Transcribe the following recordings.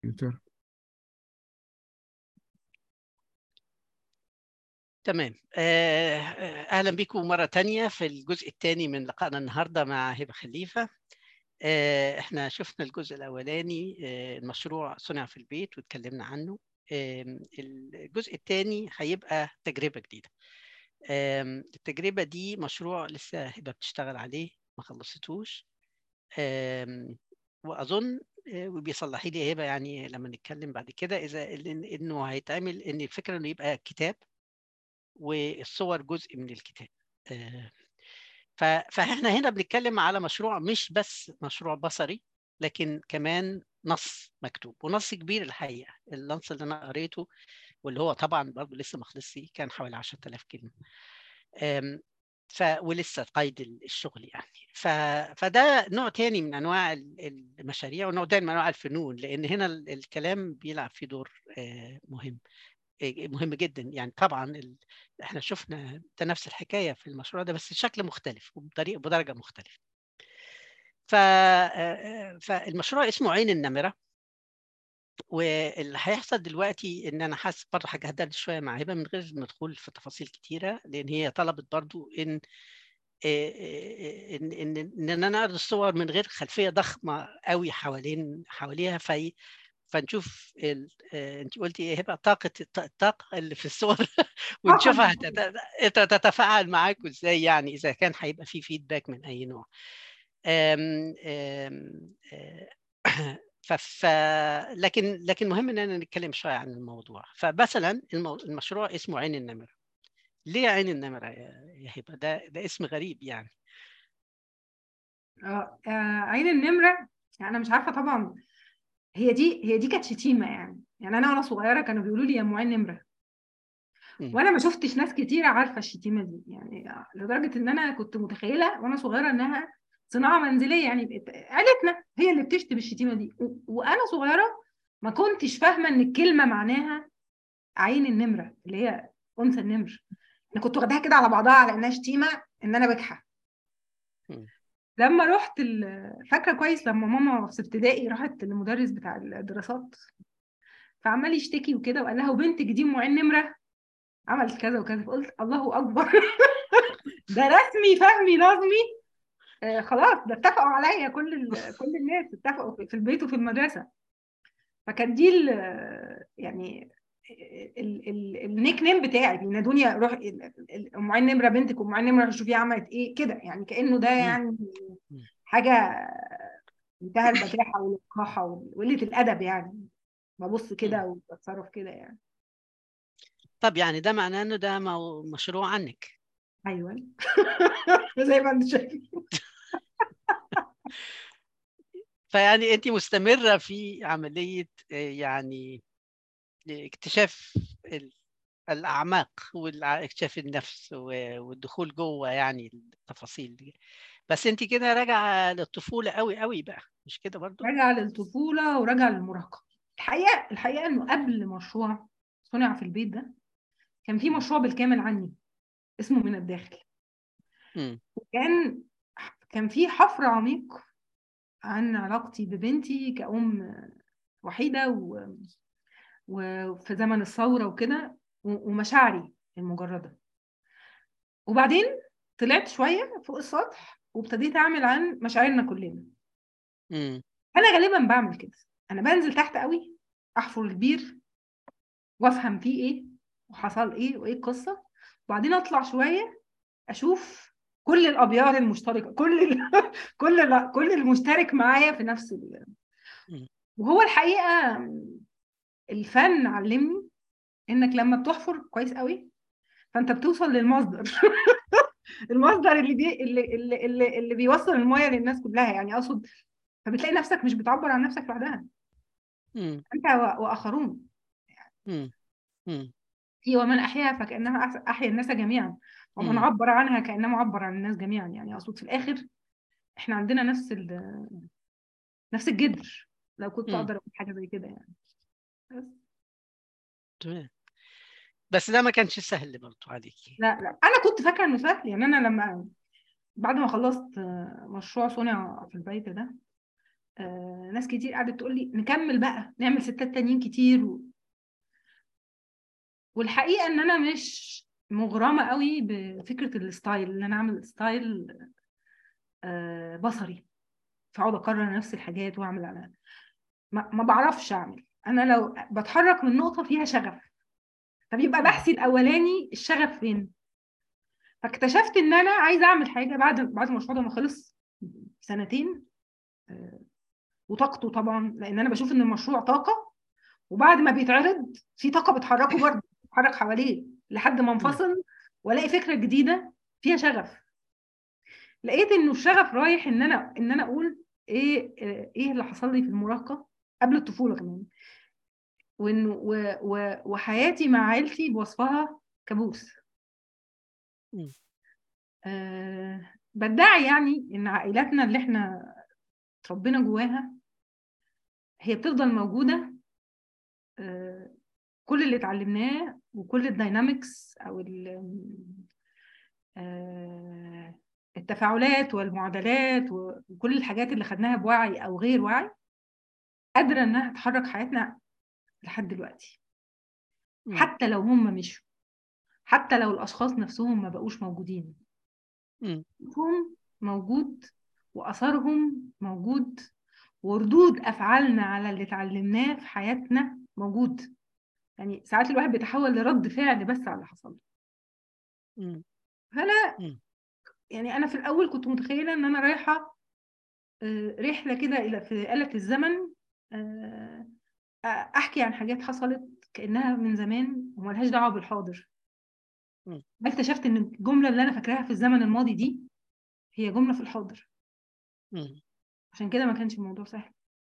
دكتور تمام آه، آه، أهلا بكم مرة تانية في الجزء الثاني من لقائنا النهاردة مع هبة خليفة آه، احنا شفنا الجزء الأولاني آه، المشروع صنع في البيت واتكلمنا عنه آم، الجزء الثاني هيبقى تجربة جديدة آم، التجربة دي مشروع لسه هبة بتشتغل عليه ما خلصتوش آم، وأظن آه، وبيصلحي لي هبة يعني لما نتكلم بعد كده إذا إن- إنه هيتعمل إن الفكرة إنه يبقى كتاب والصور جزء من الكتاب آه، ف- فاحنا هنا بنتكلم على مشروع مش بس مشروع بصري لكن كمان نص مكتوب ونص كبير الحقيقه النص اللي انا قريته واللي هو طبعا برضه لسه ما خلصش كان حوالي 10000 كلمه آم، ف ولسه قيد الشغل يعني ف... فده نوع تاني من انواع ال- المشاريع ونوع تاني من انواع الفنون لان هنا ال- الكلام بيلعب فيه دور آه، مهم آه، مهم جدا يعني طبعا ال... احنا شفنا ده نفس الحكايه في المشروع ده بس بشكل مختلف وبطريقه بدرجه مختلفه ف... آه، فالمشروع اسمه عين النمره واللي هيحصل دلوقتي ان انا حاسس برضه حاجه هدردش شويه مع هبه من غير ما ادخل في تفاصيل كتيره لان هي طلبت برضه ان آه، آه، ان ان ان انا اعرض الصور من غير خلفيه ضخمه قوي حوالين حواليها في فنشوف ال... آه، انت قلتي ايه هبه طاقه الط- الطاقه اللي في الصور ونشوفها هتت- تتفاعل معاكم ازاي يعني اذا كان هيبقى في فيدباك من اي نوع أم أم آه، ف... ف... لكن لكن مهم اننا نتكلم شويه عن الموضوع فمثلا المو... المشروع اسمه عين النمره ليه عين النمره يا يا هبه ده ده اسم غريب يعني اه آه، عين النمرة يعني أنا مش عارفة طبعا هي دي هي دي كانت شتيمة يعني يعني أنا وأنا صغيرة كانوا بيقولوا لي يا أم عين نمرة مم. وأنا ما شفتش ناس كتيرة عارفة الشتيمة دي يعني لدرجة إن أنا كنت متخيلة وأنا صغيرة إنها صناعة منزلية يعني بقت- عيلتنا هي اللي بتشتم الشتيمة دي و- وأنا صغيرة ما كنتش فاهمة إن الكلمة معناها عين النمرة اللي هي أنثى النمر أنا كنت واخداها كده على بعضها على إنها شتيمة إن أنا بجحة مم. لما رحت ال- فاكره كويس لما ماما في ابتدائي راحت للمدرس بتاع الدراسات فعمال يشتكي وكده وقال لها وبنتك دي ام عين نمره عملت كذا وكذا فقلت الله اكبر ده رسمي فهمي نظمي آه خلاص ده اتفقوا عليا كل ال- كل الناس اتفقوا في في البيت وفي المدرسه فكان دي ال- يعني ال- ال- النيك نيم بتاعي بينادوني روح ال- ال- ام عين نمره بنتك ام عين نمره شوفي عملت ايه كده يعني كانه ده يعني حاجه منتهى البجاحه والوقاحه وقله الادب يعني ببص كده وبتصرف كده يعني طب يعني ده معناه انه ده مو- مشروع عنك ايوه زي ما انت شايف فيعني انت مستمره في عمليه آه، يعني اكتشاف ال- الاعماق واكتشاف النفس و- والدخول جوه يعني التفاصيل دي بس انت كده راجعه للطفوله قوي قوي بقى مش كده برضو راجع للطفوله وراجع للمراهقه الحقيقه الحقيقه انه قبل مشروع صنع في البيت ده كان في مشروع بالكامل عني اسمه من الداخل مم. كان كان في حفر عميق عن علاقتي ببنتي كأم وحيدة و... وفي زمن الثورة وكده و- ومشاعري المجردة وبعدين طلعت شوية فوق السطح وابتديت أعمل عن مشاعرنا كلنا مم. أنا غالبا بعمل كده أنا بنزل تحت قوي أحفر البير وأفهم فيه إيه وحصل إيه وإيه القصة وبعدين أطلع شوية أشوف كل الأبيار المشتركة كل ال... كل ال... كل المشترك معايا في نفس ال... مم. وهو الحقيقة الفن علمني إنك لما بتحفر كويس قوي فأنت بتوصل للمصدر المصدر اللي بي... اللي اللي اللي, اللي بيوصل المية للناس كلها يعني أقصد فبتلاقي نفسك مش بتعبر عن نفسك لوحدها مم. أنت و... وآخرون مم. مم. في ومن أحياها فكأنما أحس- أحيا الناس جميعا ومن مم. عبر عنها كأنما عبر عن الناس جميعا يعني أقصد في الآخر إحنا عندنا نفس ال... نفس الجذر لو كنت مم. أقدر أقول حاجة زي كده يعني بس تمام بس ده ما كانش سهل برضو عليكي لا لا أنا كنت فاكرة إنه سهل يعني أنا لما بعد ما خلصت آه، مشروع صنع في البيت ده آه ناس كتير قعدت تقول لي نكمل بقى نعمل ستات تانيين كتير و... والحقيقه ان انا مش مغرمه قوي بفكره الستايل ان انا اعمل ستايل آه بصري فاقعد اكرر نفس الحاجات واعمل على ما, ما بعرفش اعمل انا لو بتحرك من نقطه فيها شغف طب يبقى بحثي الاولاني الشغف فين فاكتشفت ان انا عايزه اعمل حاجه بعد بعد المشروع ده ما خلص سنتين آه، وطاقته طبعا لان انا بشوف ان المشروع طاقه وبعد ما بيتعرض في طاقه بتحركه برضه بتحرك حواليه لحد ما انفصل والاقي فكره جديده فيها شغف لقيت انه الشغف رايح ان انا ان انا اقول ايه آه، ايه اللي حصل لي في المراهقه قبل الطفوله كمان وانه و- و- وحياتي مع عيلتي بوصفها كابوس مم. أه بدعي يعني ان عائلاتنا اللي احنا اتربينا جواها هي بتفضل موجوده أه كل اللي اتعلمناه وكل الداينامكس او ال- آه، التفاعلات والمعادلات وكل الحاجات اللي خدناها بوعي او غير وعي قادره انها تحرك حياتنا لحد دلوقتي مم. حتى لو هم مشوا حتى لو الاشخاص نفسهم ما بقوش موجودين مم. هم موجود واثرهم موجود وردود افعالنا على اللي اتعلمناه في حياتنا موجود يعني ساعات الواحد بيتحول لرد فعل بس على اللي حصل له. مم. فانا مم. يعني انا في الاول كنت متخيله ان انا رايحه آه، رحله كده الى في آلة الزمن آه، آه، احكي عن حاجات حصلت كانها من زمان وملهاش دعوه بالحاضر مم. اكتشفت ان الجمله اللي انا فاكراها في الزمن الماضي دي هي جمله في الحاضر مم. عشان كده ما كانش الموضوع سهل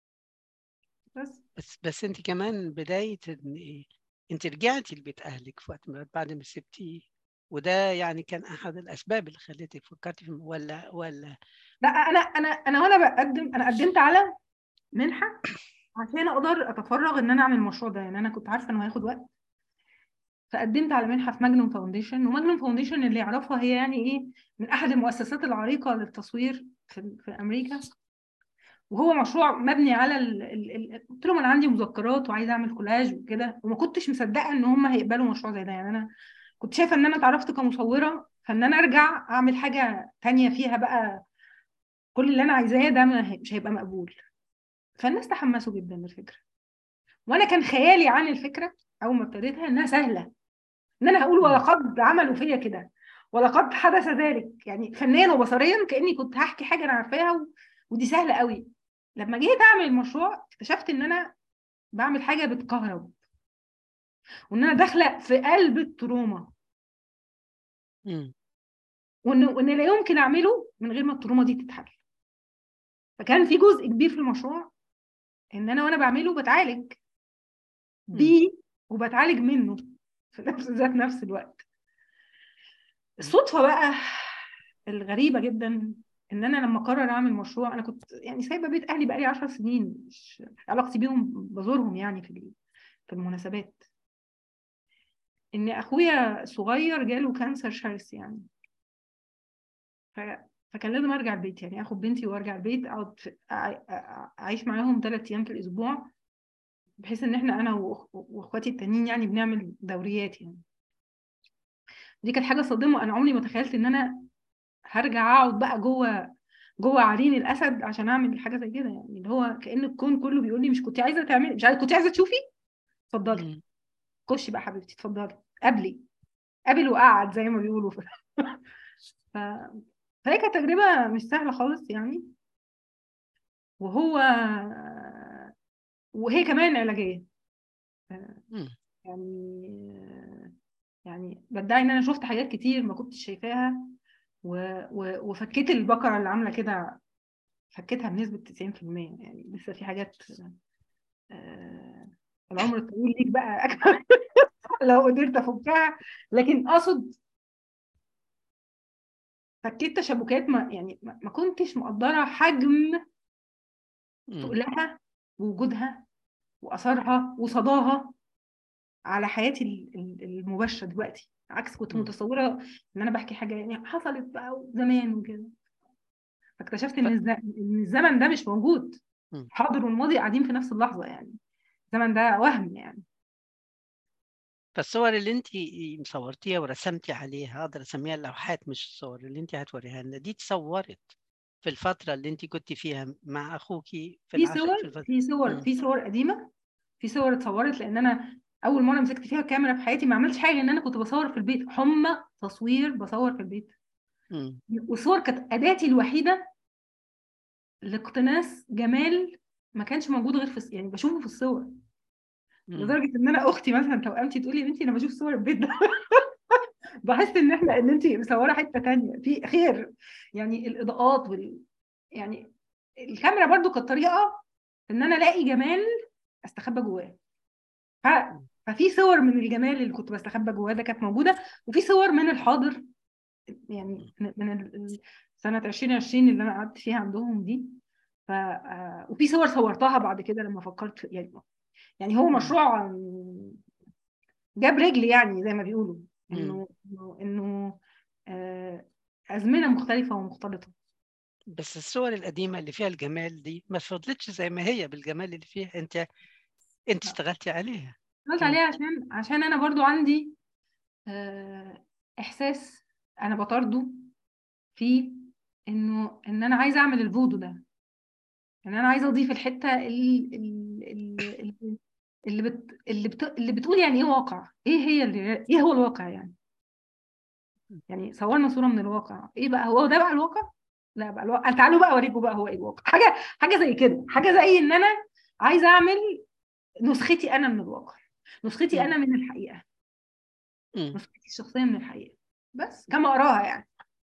بس بس بس انت كمان بداية ان إيه؟ انت رجعتي لبيت اهلك في وقت ما بعد ما سبتيه وده يعني كان احد الاسباب اللي خلتك فكرتي في ولا ولا لا انا انا انا وانا بقدم انا قدمت على منحه عشان اقدر اتفرغ ان انا اعمل المشروع ده يعني انا كنت عارفه انه هياخد وقت فقدمت على منحه في ماجنوم فاونديشن وماجنوم فاونديشن اللي يعرفها هي يعني ايه من احد المؤسسات العريقه للتصوير في, في امريكا وهو مشروع مبني على ال... ال... ال... قلت لهم انا عندي مذكرات وعايزه اعمل كولاج وكده وما كنتش مصدقه ان هم هيقبلوا مشروع زي ده يعني انا كنت شايفه ان انا اتعرفت كمصوره فان انا ارجع اعمل حاجه تانية فيها بقى كل اللي انا عايزاه ده ما هي- مش هيبقى مقبول فالناس تحمسوا جدا للفكره وانا كان خيالي عن الفكره اول ما ابتديتها انها سهله ان انا هقول مم. ولقد عملوا فيا كده ولقد حدث ذلك يعني فنيا وبصريا كاني كنت هحكي حاجه انا عارفاها و... ودي سهله قوي لما جيت اعمل المشروع اكتشفت ان انا بعمل حاجه بتكهرب وان انا داخله في قلب التروما مم. وان وان لا يمكن اعمله من غير ما التروما دي تتحل فكان في جزء كبير في المشروع ان انا وانا بعمله بتعالج مم. بيه وبتعالج منه في نفس ذات نفس الوقت الصدفه بقى الغريبه جدا ان انا لما قرر اعمل مشروع انا كنت يعني سايبه بيت اهلي بقالي 10 سنين مش علاقتي بيهم بزورهم يعني في في المناسبات ان اخويا صغير جاله كانسر شرس يعني ف... فكان لازم ارجع البيت يعني اخد بنتي وارجع البيت اقعد في... أع- أع- اعيش معاهم ثلاث ايام في الاسبوع بحيث ان احنا انا وأخ- واخواتي التانيين يعني بنعمل دوريات يعني دي كانت حاجه صادمه انا عمري ما تخيلت ان انا هرجع اقعد بقى جوه جوه عرين الاسد عشان اعمل حاجه زي كده يعني اللي هو كأن الكون كله بيقول لي مش كنت عايزه تعملي مش عايزه كنت عايزه تشوفي اتفضلي مم. خشي بقى حبيبتي اتفضلي قبلي قابل وقعد زي ما بيقولوا ف... فهي كانت تجربة مش سهلة خالص يعني وهو وهي كمان علاجية مم. يعني يعني بدعي ان انا شفت حاجات كتير ما كنتش شايفاها و... و... وفكيت البقرة اللي عاملة كده فكيتها بنسبة 90% يعني لسه في حاجات آه، العمر الطويل ليك بقى أكمل لو قدرت أفكها لكن أقصد فكيت تشابكات ما يعني ما ما كنتش مقدرة حجم مم. تقلها ووجودها وأثرها وصداها على حياتي ال- ال- المباشرة دلوقتي عكس كنت مم. متصورة إن أنا بحكي حاجة يعني حصلت بقى زمان وكده فاكتشفت إن الز- إن الزمن ده مش موجود مم. الحاضر والماضي قاعدين في نفس اللحظه يعني الزمن ده وهم يعني فالصور اللي انت صورتيها ورسمتي عليها اقدر اسميها اللوحات مش الصور اللي انت هتوريها لنا دي اتصورت في الفترة اللي انت كنت فيها مع اخوكي في في العشاء في صور الفترة في صور مم. في صور قديمه في صور اتصورت لان انا اول مره مسكت فيها كاميرا في حياتي ما عملتش حاجه ان انا كنت بصور في البيت حمى تصوير بصور في البيت مم. والصور كانت اداتي الوحيده لاقتناص جمال ما كانش موجود غير في الص- يعني بشوفه في الصور مم. لدرجه ان انا اختي مثلا توأمتي تقول لي يا بنتي انا بشوف صور البيت ده بحس ان احنا ان انت مصوره حته تانية في خير يعني الاضاءات وال يعني الكاميرا برضو كانت طريقه ان انا الاقي جمال استخبى جواه ف... ففي صور من الجمال اللي كنت بستخبى جواه ده كانت موجوده وفي صور من الحاضر يعني من من ال- ال- سنه 2020 اللي انا قعدت فيها عندهم دي ف آه، وفي صور صورتها بعد كده لما فكرت في- يعني يعني هو مم. مشروع آم، جاب رجل يعني زي ما بيقولوا مم. انه انه انه آه، ازمنه مختلفه ومختلطه بس الصور القديمة اللي فيها الجمال دي ما فضلتش زي ما هي بالجمال اللي فيها انت انت اشتغلتي عليها قلت مم. عليها عشان عشان انا برضو عندي آه، احساس انا بطارده في انه ان انا عايزه اعمل الفودو ده يعني انا عايزه اضيف الحته ال- ال- ال- ال- اللي بت اللي بت اللي بتقول يعني ايه واقع ايه هي اللي ايه هو الواقع يعني يعني صورنا صوره من الواقع ايه بقى هو ده بقى الواقع لا بقى الواقع تعالوا بقى اوريكم بقى هو ايه الواقع حاجه حاجه زي كده حاجه زي ان انا عايزه اعمل نسختي انا من الواقع نسختي مم. انا من الحقيقه مم. نسختي الشخصيه من الحقيقه بس كما اراها يعني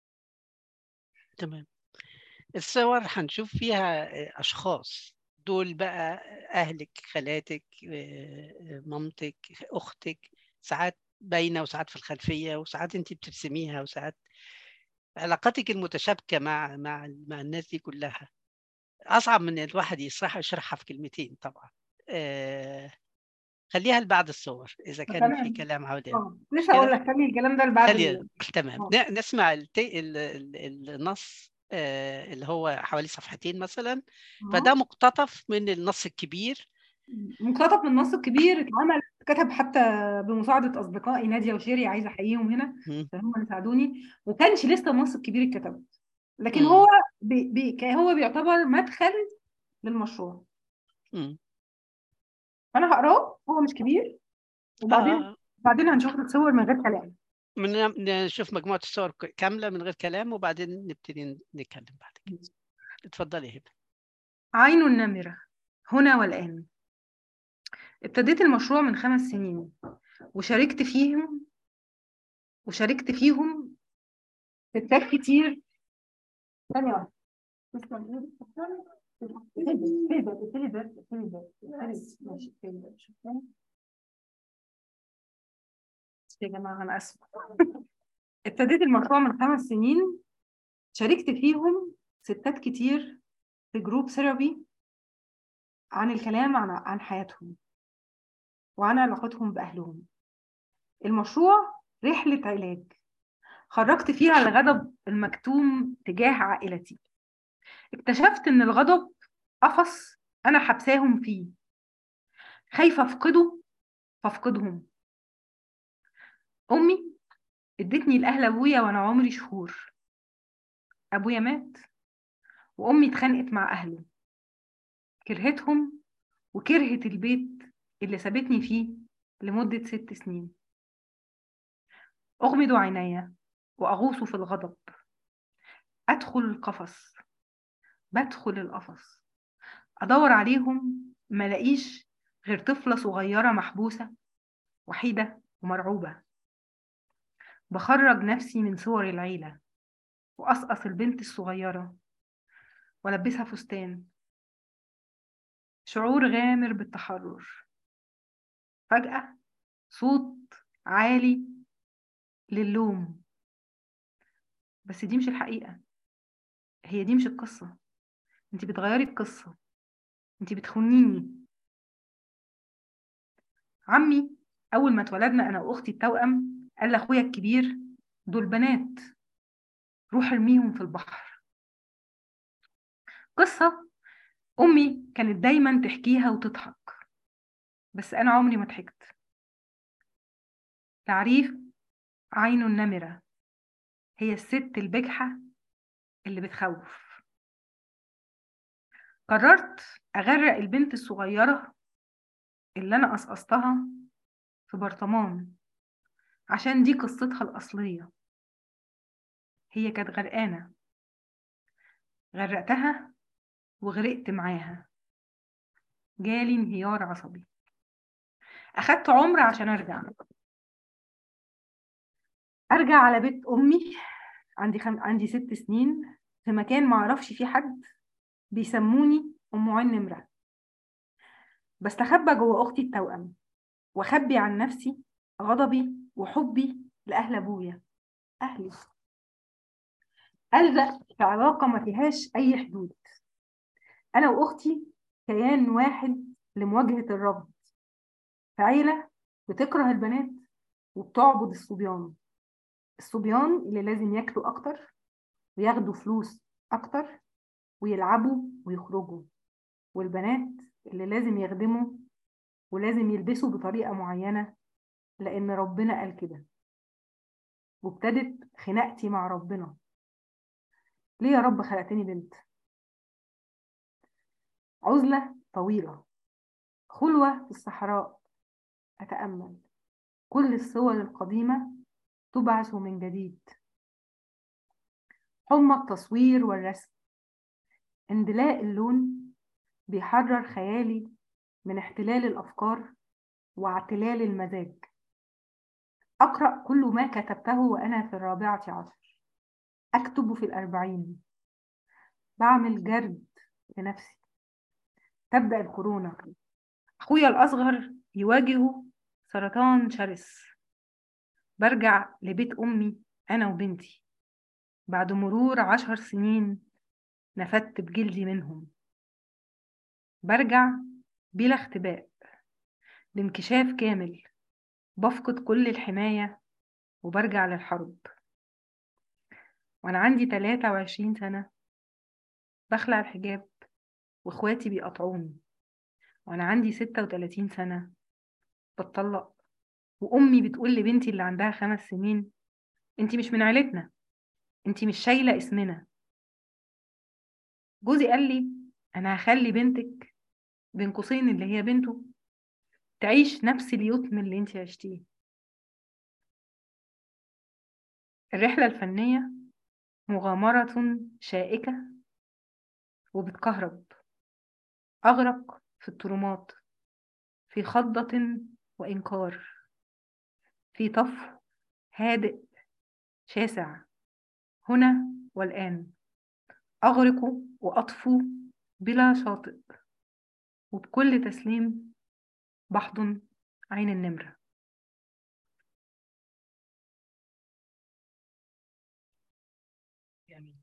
تمام الصور هنشوف فيها أشخاص دول بقى أهلك خالاتك آه، مامتك أختك ساعات باينة وساعات في الخلفية وساعات أنت بترسميها وساعات علاقاتك المتشابكة مع مع مع الناس دي كلها أصعب من إن الواحد يشرح يشرحها في كلمتين طبعا آه، خليها لبعد الصور إذا كان في تمام كلام حوالين اه مش لسه هقول كده؟ لك خلي الكلام ده لبعد خلي ال... تمام اه ن- نسمع الت... ال... ال- النص آه، اللي هو حوالي صفحتين مثلا فده اه مقتطف من النص الكبير مقتطف من النص الكبير اتعمل كتب حتى بمساعدة أصدقائي نادية وشيري عايزة أحييهم هنا مم. عشان هم اللي ساعدوني وكانش لسه النص الكبير اتكتب لكن هو مم. بي بي كان هو بيعتبر مدخل للمشروع مم. فأنا هقراه هو مش كبير آه، وبعدين آه. بعدين هنشوف الصور من غير كلام من نشوف مجموعة الصور ك- كاملة من غير كلام وبعدين نبتدي نتكلم بعد كده اتفضلي يا هبة عين النمرة هنا والآن ابتديت المشروع من خمس سنين وشاركت فيهم وشاركت فيهم ستات كتير ثانية واحدة تسلم ايدك اقفلي الباب اقفلي الباب اقفلي الباب اقفلي ماشي اقفلي الباب شكرا يا جماعة أنا آسفة ابتديت المشروع من خمس سنين شاركت فيهم ستات كتير في جروب ثيرابي عن الكلام عن عن حياتهم وعن علاقتهم بأهلهم المشروع رحلة علاج خرجت فيها الغضب المكتوم تجاه عائلتي اكتشفت إن الغضب قفص أنا حبساهم فيه خايفة أفقده فأفقدهم أمي ادتني لأهل أبويا وأنا عمري شهور أبويا مات وأمي اتخانقت مع أهله كرهتهم وكرهت البيت اللي سابتني فيه لمدة ست سنين أغمض عيني وأغوص في الغضب أدخل القفص بدخل القفص أدور عليهم ملاقيش غير طفلة صغيرة محبوسة وحيدة ومرعوبة بخرج نفسي من صور العيلة وأسقص البنت الصغيرة وألبسها فستان شعور غامر بالتحرر فجأة صوت عالي للوم بس دي مش الحقيقة هي دي مش القصة انت بتغيري القصة انت بتخونيني عمي أول ما اتولدنا أنا وأختي التوأم قال لأخويا الكبير دول بنات روح ارميهم في البحر قصة أمي كانت دايما تحكيها وتضحك بس أنا عمري ما ضحكت تعريف عين النمرة هي الست البجحة اللي بتخوف قررت أغرق البنت الصغيرة اللي أنا قصقصتها في برطمان عشان دي قصتها الأصلية هي كانت غرقانة غرقتها وغرقت معاها جالي انهيار عصبي أخدت عمر عشان أرجع أرجع على بيت أمي عندي خم... عندي ست سنين في مكان معرفش فيه حد بيسموني أم عين نمرة بستخبى جوه أختي التوأم وأخبي عن نفسي غضبي وحبي لأهل أبويا أهلي ألزق في علاقة ما فيهاش أي حدود أنا وأختي كيان واحد لمواجهة الرفض في عيلة بتكره البنات وبتعبد الصبيان الصبيان اللي لازم ياكلوا أكتر وياخدوا فلوس أكتر ويلعبوا ويخرجوا والبنات اللي لازم يخدموا ولازم يلبسوا بطريقة معينة لأن ربنا قال كده وابتدت خناقتي مع ربنا ليه يا رب خلقتني بنت عزلة طويلة خلوة في الصحراء أتأمل كل الصور القديمة تبعث من جديد حمى التصوير والرسم اندلاء اللون بيحرر خيالي من احتلال الأفكار واعتلال المزاج أقرأ كل ما كتبته وأنا في الرابعة عشر أكتب في الأربعين بعمل جرد لنفسي تبدأ الكورونا أخويا الأصغر يواجه سرطان شرس برجع لبيت أمي أنا وبنتي بعد مرور عشر سنين نفدت بجلدي منهم برجع بلا اختباء بانكشاف كامل بفقد كل الحماية وبرجع للحرب وأنا عندي 23 سنة بخلع الحجاب واخواتي بيقطعوني وأنا عندي 36 سنة بتطلق وأمي بتقول لبنتي اللي عندها خمس سنين انتي مش من عيلتنا انتي مش شايلة اسمنا جوزي قال لي أنا هخلي بنتك بين قوسين اللي هي بنته تعيش نفس اليتم اللي انتي عشتيه الرحلة الفنية مغامرة شائكة وبتكهرب أغرق في الترمات في خضة وإنكار في طفو هادئ شاسع هنا والآن أغرق وأطفو بلا شاطئ وبكل تسليم بحضن عين النمرة جميل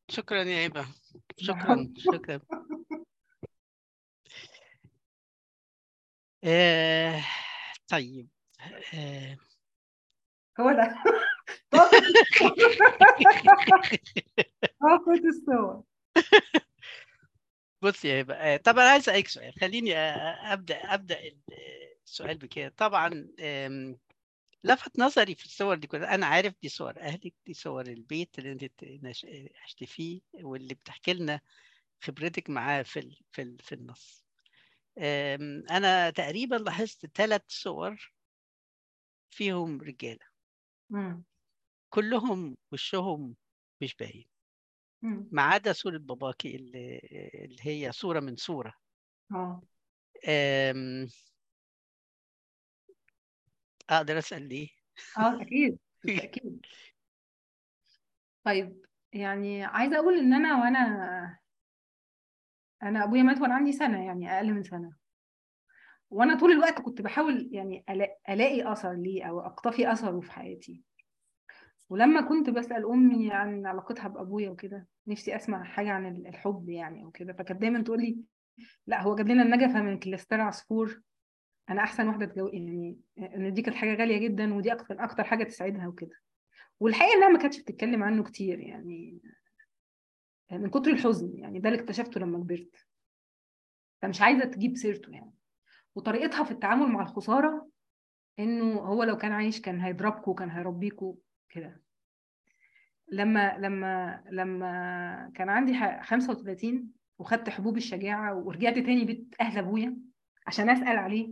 شكرا يا هبه شكرا شكرا آه طيب آه هو ده طاقة الصور بص يا هبه آه، طبعا عايز اسالك سؤال خليني آه، ابدا ابدا السؤال بكده طبعا آم، لفت نظري في الصور دي كلها انا عارف دي صور اهلك دي صور البيت اللي انت نش- عشت فيه واللي بتحكي لنا خبرتك معاه في ال- في ال- في النص آم، انا تقريبا لاحظت ثلاث صور فيهم رجاله مم. كلهم وشهم مش باين مم. ما عدا صورة باباكي اللي, اللي هي صورة من صورة اه أم... أقدر أسأل ليه؟ اه اكيد بالتاكيد طيب يعني عايزه اقول ان انا وانا انا ابويا مات وانا عندي سنه يعني اقل من سنه وانا طول الوقت كنت بحاول يعني ألا- الاقي اثر ليه او اقتفي اثره في حياتي ولما كنت بسال امي عن علاقتها بابويا وكده نفسي اسمع حاجه عن ال- الحب يعني او كده فكانت دايما تقول لي لا هو جاب لنا النجفه من كليستر عصفور انا احسن واحده اتجوز يعني ان دي كانت حاجه غاليه جدا ودي اكتر اكتر حاجه تسعدها وكده والحقيقه انها ما كانتش بتتكلم عنه كتير يعني من كتر الحزن يعني ده اللي اكتشفته لما كبرت فمش عايزه تجيب سيرته يعني وطريقتها في التعامل مع الخساره انه هو لو كان عايش كان هيضربكوا كان هيربيكوا كده لما لما لما كان عندي ح- 35 وخدت حبوب الشجاعه ورجعت تاني بيت اهل ابويا عشان اسال عليه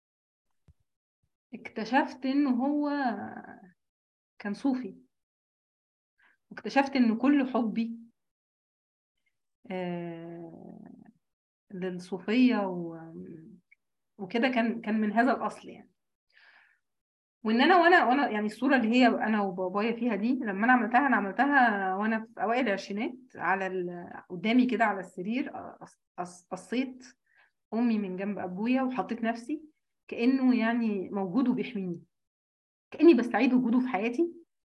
اكتشفت انه هو كان صوفي واكتشفت ان كل حبي آه، للصوفيه و... وكده كان كان من هذا الاصل يعني وان انا وانا وانا يعني الصوره اللي هي انا وبابايا فيها دي لما انا عملتها انا عملتها وانا في اوائل العشرينات على ال... قدامي كده على السرير قص- قص- قصيت امي من جنب ابويا وحطيت نفسي كانه يعني موجود وبيحميني كاني بستعيد وجوده في حياتي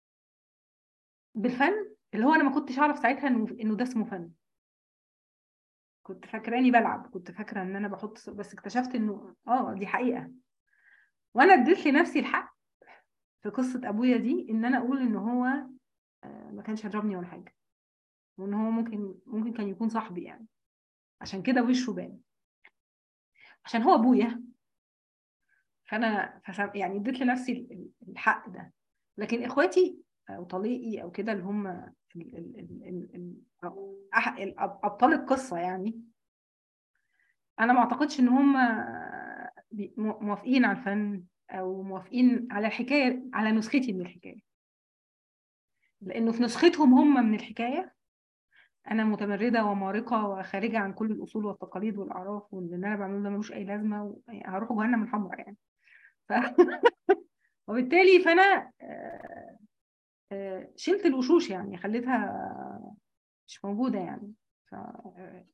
بالفن اللي هو انا ما كنتش اعرف ساعتها انه انه ده اسمه فن كنت فاكراني بلعب كنت فاكره ان انا بحط ص- بس اكتشفت انه اه دي حقيقه وانا اديت لنفسي الحق في قصه ابويا دي ان انا اقول ان هو آه، ما كانش هيضربني ولا حاجه وان هو ممكن ممكن كان يكون صاحبي يعني عشان كده وشه بان عشان هو ابويا فانا فسم- يعني اديت لنفسي ال- ال- الحق ده لكن اخواتي او طليقي او كده اللي هم ال- ال- ال- ال- ال- أو أح- ال- أب- ابطال القصه يعني انا ما اعتقدش ان هم بي- مو- موافقين على الفن او موافقين على الحكايه على نسختي من الحكايه لانه في نسختهم هم من الحكايه انا متمرده ومارقه وخارجه عن كل الاصول والتقاليد والاعراف واللي انا بعمله ده ملوش اي لازمه و- يعني هروح جهنم الحمراء يعني ف... وبالتالي فانا آه، آه، شلت الوشوش يعني خليتها مش موجوده يعني ف... آه،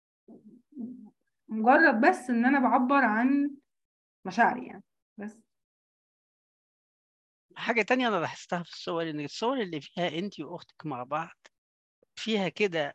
مجرد بس ان انا بعبر عن مشاعري يعني بس حاجة تانية أنا لاحظتها في الصور إن الصور اللي فيها أنت وأختك مع بعض فيها كده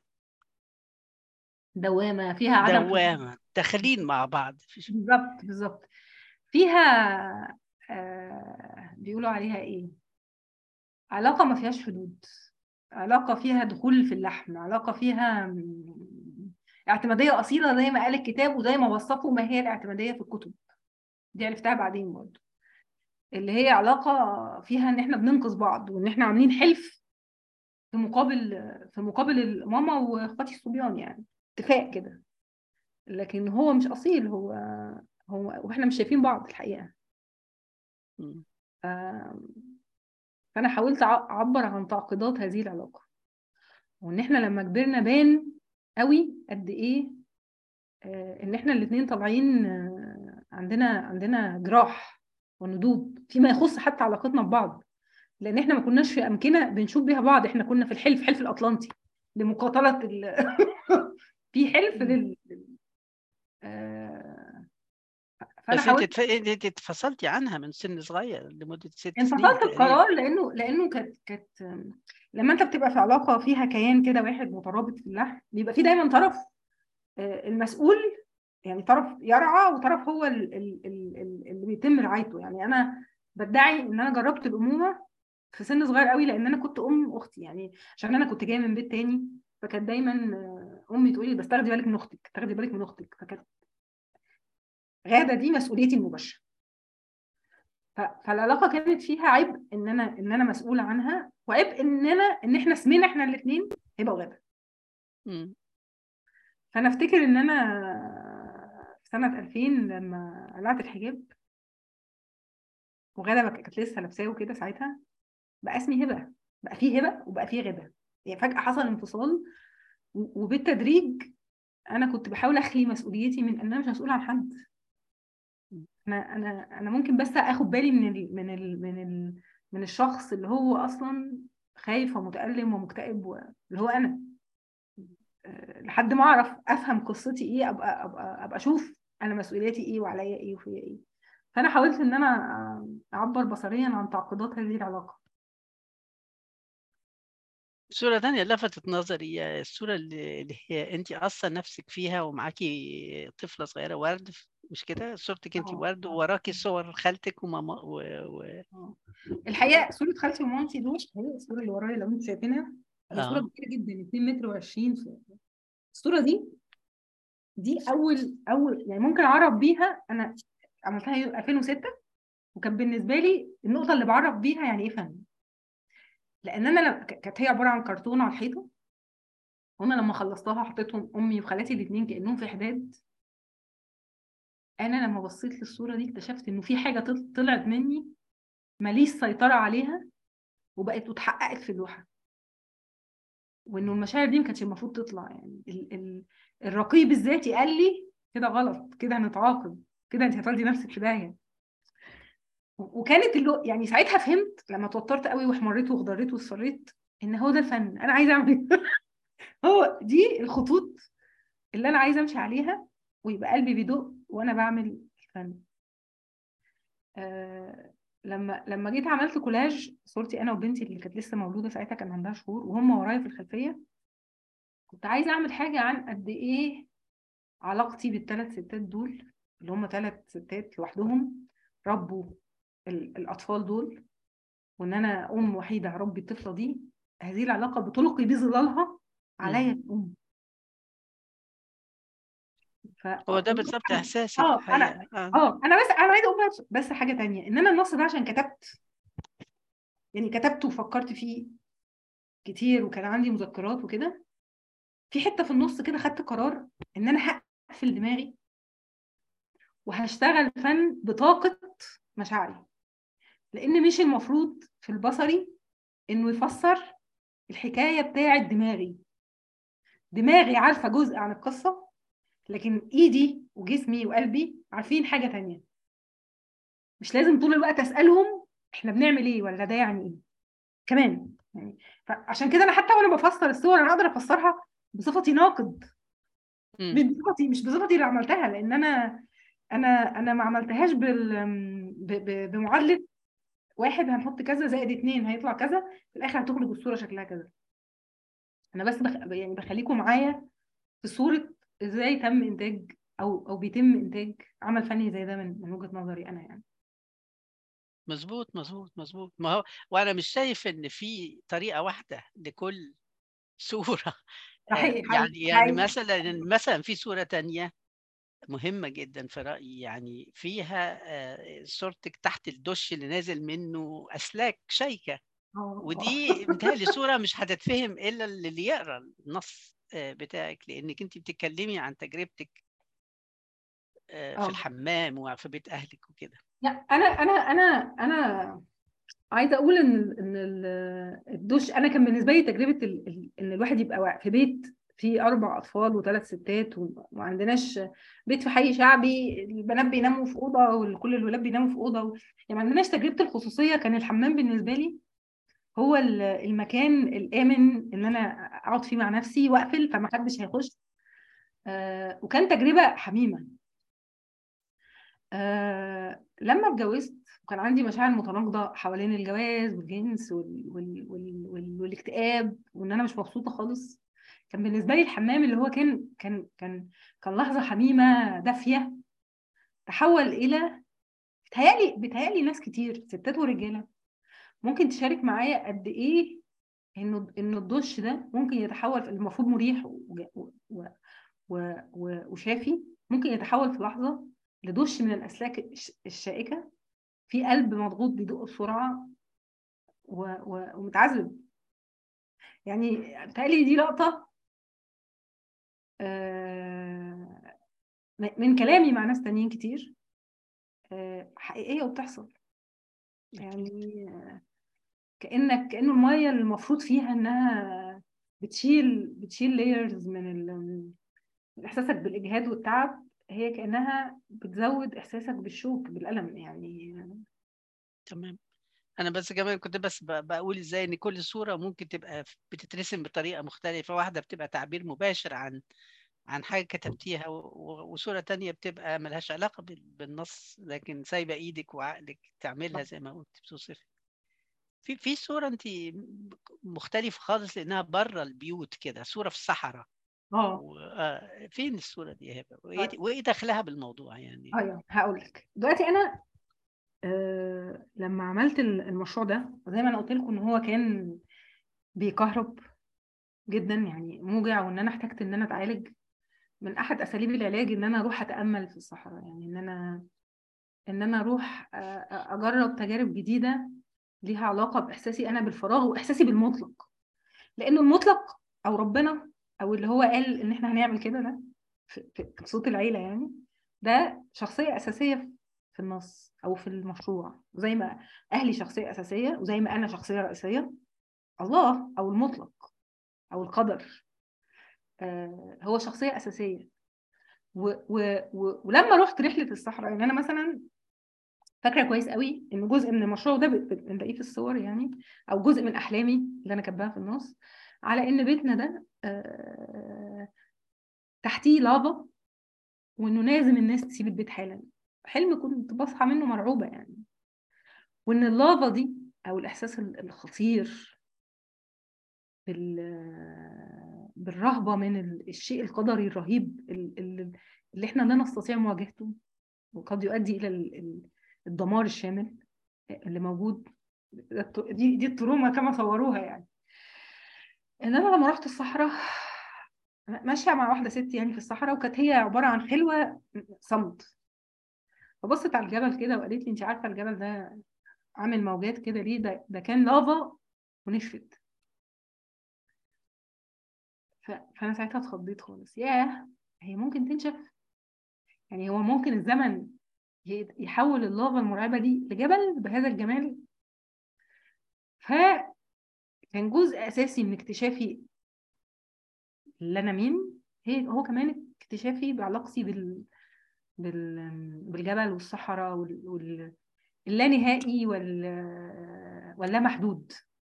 دوامه فيها عدم حضور. دوامة داخلين مع بعض مفيش- بالظبط بالظبط فيها آه بيقولوا عليها ايه علاقة ما فيهاش حدود علاقة فيها دخول في اللحم علاقة فيها م- اعتمادية أصيلة زي ما قال الكتاب وزي ما وصفوا ما هي الاعتمادية في الكتب دي عرفتها بعدين برضه اللي هي علاقة فيها ان احنا بننقذ بعض وان احنا عاملين حلف في مقابل في مقابل الماما واخواتي الصبيان يعني اتفاق كده لكن هو مش أصيل هو هو واحنا مش شايفين بعض الحقيقة مم. ف... فأنا حاولت أع- أعبر عن تعقيدات هذه العلاقة وإن إحنا لما كبرنا بان قوي قد إيه آه، إن إحنا الاتنين طالعين آه، عندنا عندنا جراح وندوب فيما يخص حتى علاقتنا ببعض لأن إحنا ما كناش في أمكنة بنشوف بيها بعض إحنا كنا في الحلف حلف الأطلنطي لمقاتلة ال... في حلف لل آه، فأنا بس أنت حاولت اتف... أنت اتفصلتي عنها من سن صغير لمدة ست سنين انفصلت تقريبا القرار لانه لانه كانت كانت لما انت بتبقى في علاقه فيها كيان كده واحد مترابط في اللحم بيبقى في دايما طرف آه، المسؤول يعني طرف يرعى وطرف هو ال- ال- ال- ال- اللي بيتم رعايته يعني انا بدعي ان انا جربت الامومه في سن صغير قوي لان انا كنت ام اختي يعني عشان انا كنت جايه من بيت تاني فكانت دايما آه، امي تقول لي بس تاخدي بالك من اختك تاخدي بالك من اختك فكانت غاده دي مسؤوليتي المباشره ف- فالعلاقه كانت فيها عبء ان انا ان انا مسؤوله عنها وعبء ان انا ان احنا اسمنا احنا الاثنين هبه وغاده مم. فانا افتكر ان انا في سنه 2000 لما قلعت الحجاب وغاده بقى- كانت لسه لابساه وكده ساعتها بقى اسمي هبه بقى فيه هبه وبقى فيه غاده يعني فجاه حصل انفصال و- وبالتدريج انا كنت بحاول اخلي مسؤوليتي من ان انا مش مسؤوله عن حد انا انا انا ممكن بس اخد بالي من ال من ال من ال من الشخص اللي هو اصلا خايف ومتألم ومكتئب و- اللي هو انا أه، لحد ما اعرف افهم قصتي ايه ابقى ابقى ابقى اشوف انا مسؤولياتي ايه وعليا ايه وفيا ايه فانا حاولت ان انا اعبر بصريا عن تعقيدات هذه العلاقه صورة تانية لفتت نظري هي الصورة اللي اللي هي انت اصلا نفسك فيها ومعاكي طفلة صغيرة ورد مش كده صورتك انت اه ورد اه ووراكي صور خالتك وماما و... و... اه الحقيقه صوره خالتي ومامتي دول هي الصوره اللي ورايا لو انتوا شايفينها هي صوره اه كبيره جدا 2 متر و20 الصوره دي دي اول اول يعني ممكن اعرف بيها انا عملتها يوم 2006 وكان بالنسبه لي النقطه اللي بعرف بيها يعني ايه فن لان انا لما- ك- كانت هي عباره عن كرتون على الحيطه وانا لما خلصتها حطيتهم امي وخالاتي الاثنين كانهم في حداد انا لما بصيت للصوره دي اكتشفت انه في حاجه طل- طلعت مني ماليش سيطره عليها وبقت واتحققت في اللوحه وانه المشاعر دي ما كانتش المفروض تطلع يعني ال ال الرقيب الذاتي قال لي كده غلط كده هنتعاقب كده انت هتودي نفسك في داهيه و- وكانت اللي يعني ساعتها فهمت لما توترت قوي واحمريت واخضريت واصفريت ان هو ده الفن انا عايزه اعمل هو دي الخطوط اللي انا عايزه امشي عليها ويبقى قلبي بيدق وانا بعمل الفن آه لما لما جيت عملت كولاج صورتي انا وبنتي اللي كانت لسه مولوده ساعتها كان عندها شهور وهم ورايا في الخلفيه كنت عايزه اعمل حاجه عن قد ايه علاقتي بالثلاث ستات دول اللي هم ثلاث ستات لوحدهم ربوا ال- الاطفال دول وان انا ام وحيده هربي الطفله دي هذه العلاقه بتلقي بظلالها عليا مم. الام ف هو ده بالظبط احساسي في اه الحقيقة انا اه اه انا بس انا عايزه اقول بس- بس حاجه تانية ان انا النص ده عشان كتبت يعني كتبت وفكرت فيه كتير وكان عندي مذكرات وكده في حته في النص كده خدت قرار ان انا هقفل دماغي وهشتغل فن بطاقه مشاعري لان مش المفروض في البصري انه يفسر الحكايه بتاعه دماغي دماغي عارفه جزء عن القصه لكن ايدي وجسمي وقلبي عارفين حاجه تانية مش لازم طول الوقت اسالهم احنا بنعمل ايه ولا ده يعني ايه كمان يعني فعشان كده انا حتى وانا بفسر الصور انا اقدر افسرها بصفتي ناقد مش مم. بصفتي مش بصفتي اللي عملتها لان انا انا انا ما عملتهاش بال ب- ب- بمعادله واحد هنحط كذا زائد اتنين هيطلع كذا في الاخر هتخرج الصوره شكلها كذا انا بس بخ... يعني بخليكم معايا في صوره ازاي تم انتاج او او بيتم انتاج عمل فني زي ده من من وجهه نظري انا يعني مظبوط مظبوط مظبوط ما هو وانا مش شايف ان في طريقة واحدة لكل صورة ده آه، حقيقي يعني حقيقي يعني حقيقي مثلا مثلا في صورة تانية مهمة جدا في رأيي يعني فيها آه، صورتك تحت الدش اللي نازل منه أسلاك شيكة اه اه ودي متهيألي صورة مش هتتفهم إلا اللي يقرأ النص آه، بتاعك لأنك أنت بتتكلمي عن تجربتك آه، في اه الحمام وفي بيت أهلك وكده لا انا انا انا انا عايزه اقول ان ان ال- الدش انا كان بالنسبه لي تجربه ال- ال- ان الواحد يبقى وا- في بيت فيه اربع اطفال وثلاث ستات وما وما عندناش بيت في حي شعبي البنات بيناموا في اوضه وكل الولاد بيناموا في اوضه و... يعني ما عندناش تجربه الخصوصيه كان الحمام بالنسبه لي هو ال- المكان الامن ان انا اقعد فيه مع نفسي واقفل فما حدش هيخش آه وكان تجربه حميمه آه لما اتجوزت وكان عندي مشاعر متناقضه حوالين الجواز والجنس وال... وال... وال... وال... والاكتئاب وان انا مش مبسوطه خالص كان بالنسبه لي الحمام اللي هو كان كان كان كان لحظه حميمه دافيه تحول الى بتهيألي بتهيألي ناس كتير ستات ورجاله ممكن تشارك معايا قد ايه انه انه الدش ده ممكن يتحول في المفروض مريح و... و... و... و... وشافي ممكن يتحول في لحظه لدش من الاسلاك الشائكه في قلب مضغوط بيدق بسرعه و... و... ومتعذب يعني بتهيألي دي لقطه آه... من كلامي مع ناس تانيين كتير آه... حقيقيه وبتحصل يعني كانك كانه الميه اللي المفروض فيها انها بتشيل بتشيل لايرز من ال... احساسك بالاجهاد والتعب هي كانها بتزود احساسك بالشوك بالالم يعني تمام انا بس كمان كنت بس بقول ازاي ان كل صوره ممكن تبقى بتترسم بطريقه مختلفه واحده بتبقى تعبير مباشر عن عن حاجه كتبتيها وصوره تانية بتبقى ملهاش علاقه بالنص لكن سايبه ايدك وعقلك تعملها زي ما قلت بتوصفي في في صوره انت مختلفه خالص لانها بره البيوت كده صوره في الصحراء اه فين الصوره دي يا هبه وايه وايه دخلها بالموضوع يعني ايوه هقول لك دلوقتي انا آه لما عملت المشروع ده زي ما انا قلت لكم ان هو كان بيكهرب جدا يعني موجع وان انا احتجت ان انا اتعالج من احد اساليب العلاج ان انا اروح اتامل في الصحراء يعني ان انا ان انا اروح اجرب تجارب جديده ليها علاقه باحساسي انا بالفراغ واحساسي بالمطلق لانه المطلق او ربنا او اللي هو قال ان احنا هنعمل كده ده في, في صوت العيله يعني ده شخصيه اساسيه في النص او في المشروع زي ما اهلي شخصيه اساسيه وزي ما انا شخصيه رئيسيه الله او المطلق او القدر آه هو شخصيه اساسيه و و و ولما رحت رحله الصحراء يعني انا مثلا فاكره كويس قوي ان جزء من المشروع ده بنلاقيه في الصور يعني او جزء من احلامي اللي انا كاتباها في النص على ان بيتنا ده آه تحتيه لافا وانه لازم الناس تسيب البيت حالا حلم كنت بصحى منه مرعوبه يعني وان اللافا دي او الاحساس الخطير بال بالرهبه من الشيء القدري الرهيب اللي احنا لا نستطيع مواجهته وقد يؤدي الى الدمار الشامل اللي موجود دي دي التروما كما صوروها يعني ان انا لما رحت الصحراء ماشيه مع واحده ست يعني في الصحراء وكانت هي عباره عن خلوه صمت فبصت على الجبل كده وقالت لي انت عارفه الجبل ده عامل موجات كده ليه ده ده كان لافا ونشفت ف... فانا ساعتها اتخضيت خالص ياه هي ممكن تنشف يعني هو ممكن الزمن يحول اللافا المرعبه دي لجبل بهذا الجمال فكان جزء اساسي من اكتشافي اللي انا مين هي هو كمان اكتشافي بعلاقتي بال... بال... بالجبل والصحراء وال... وال... اللانهائي وال... واللا محدود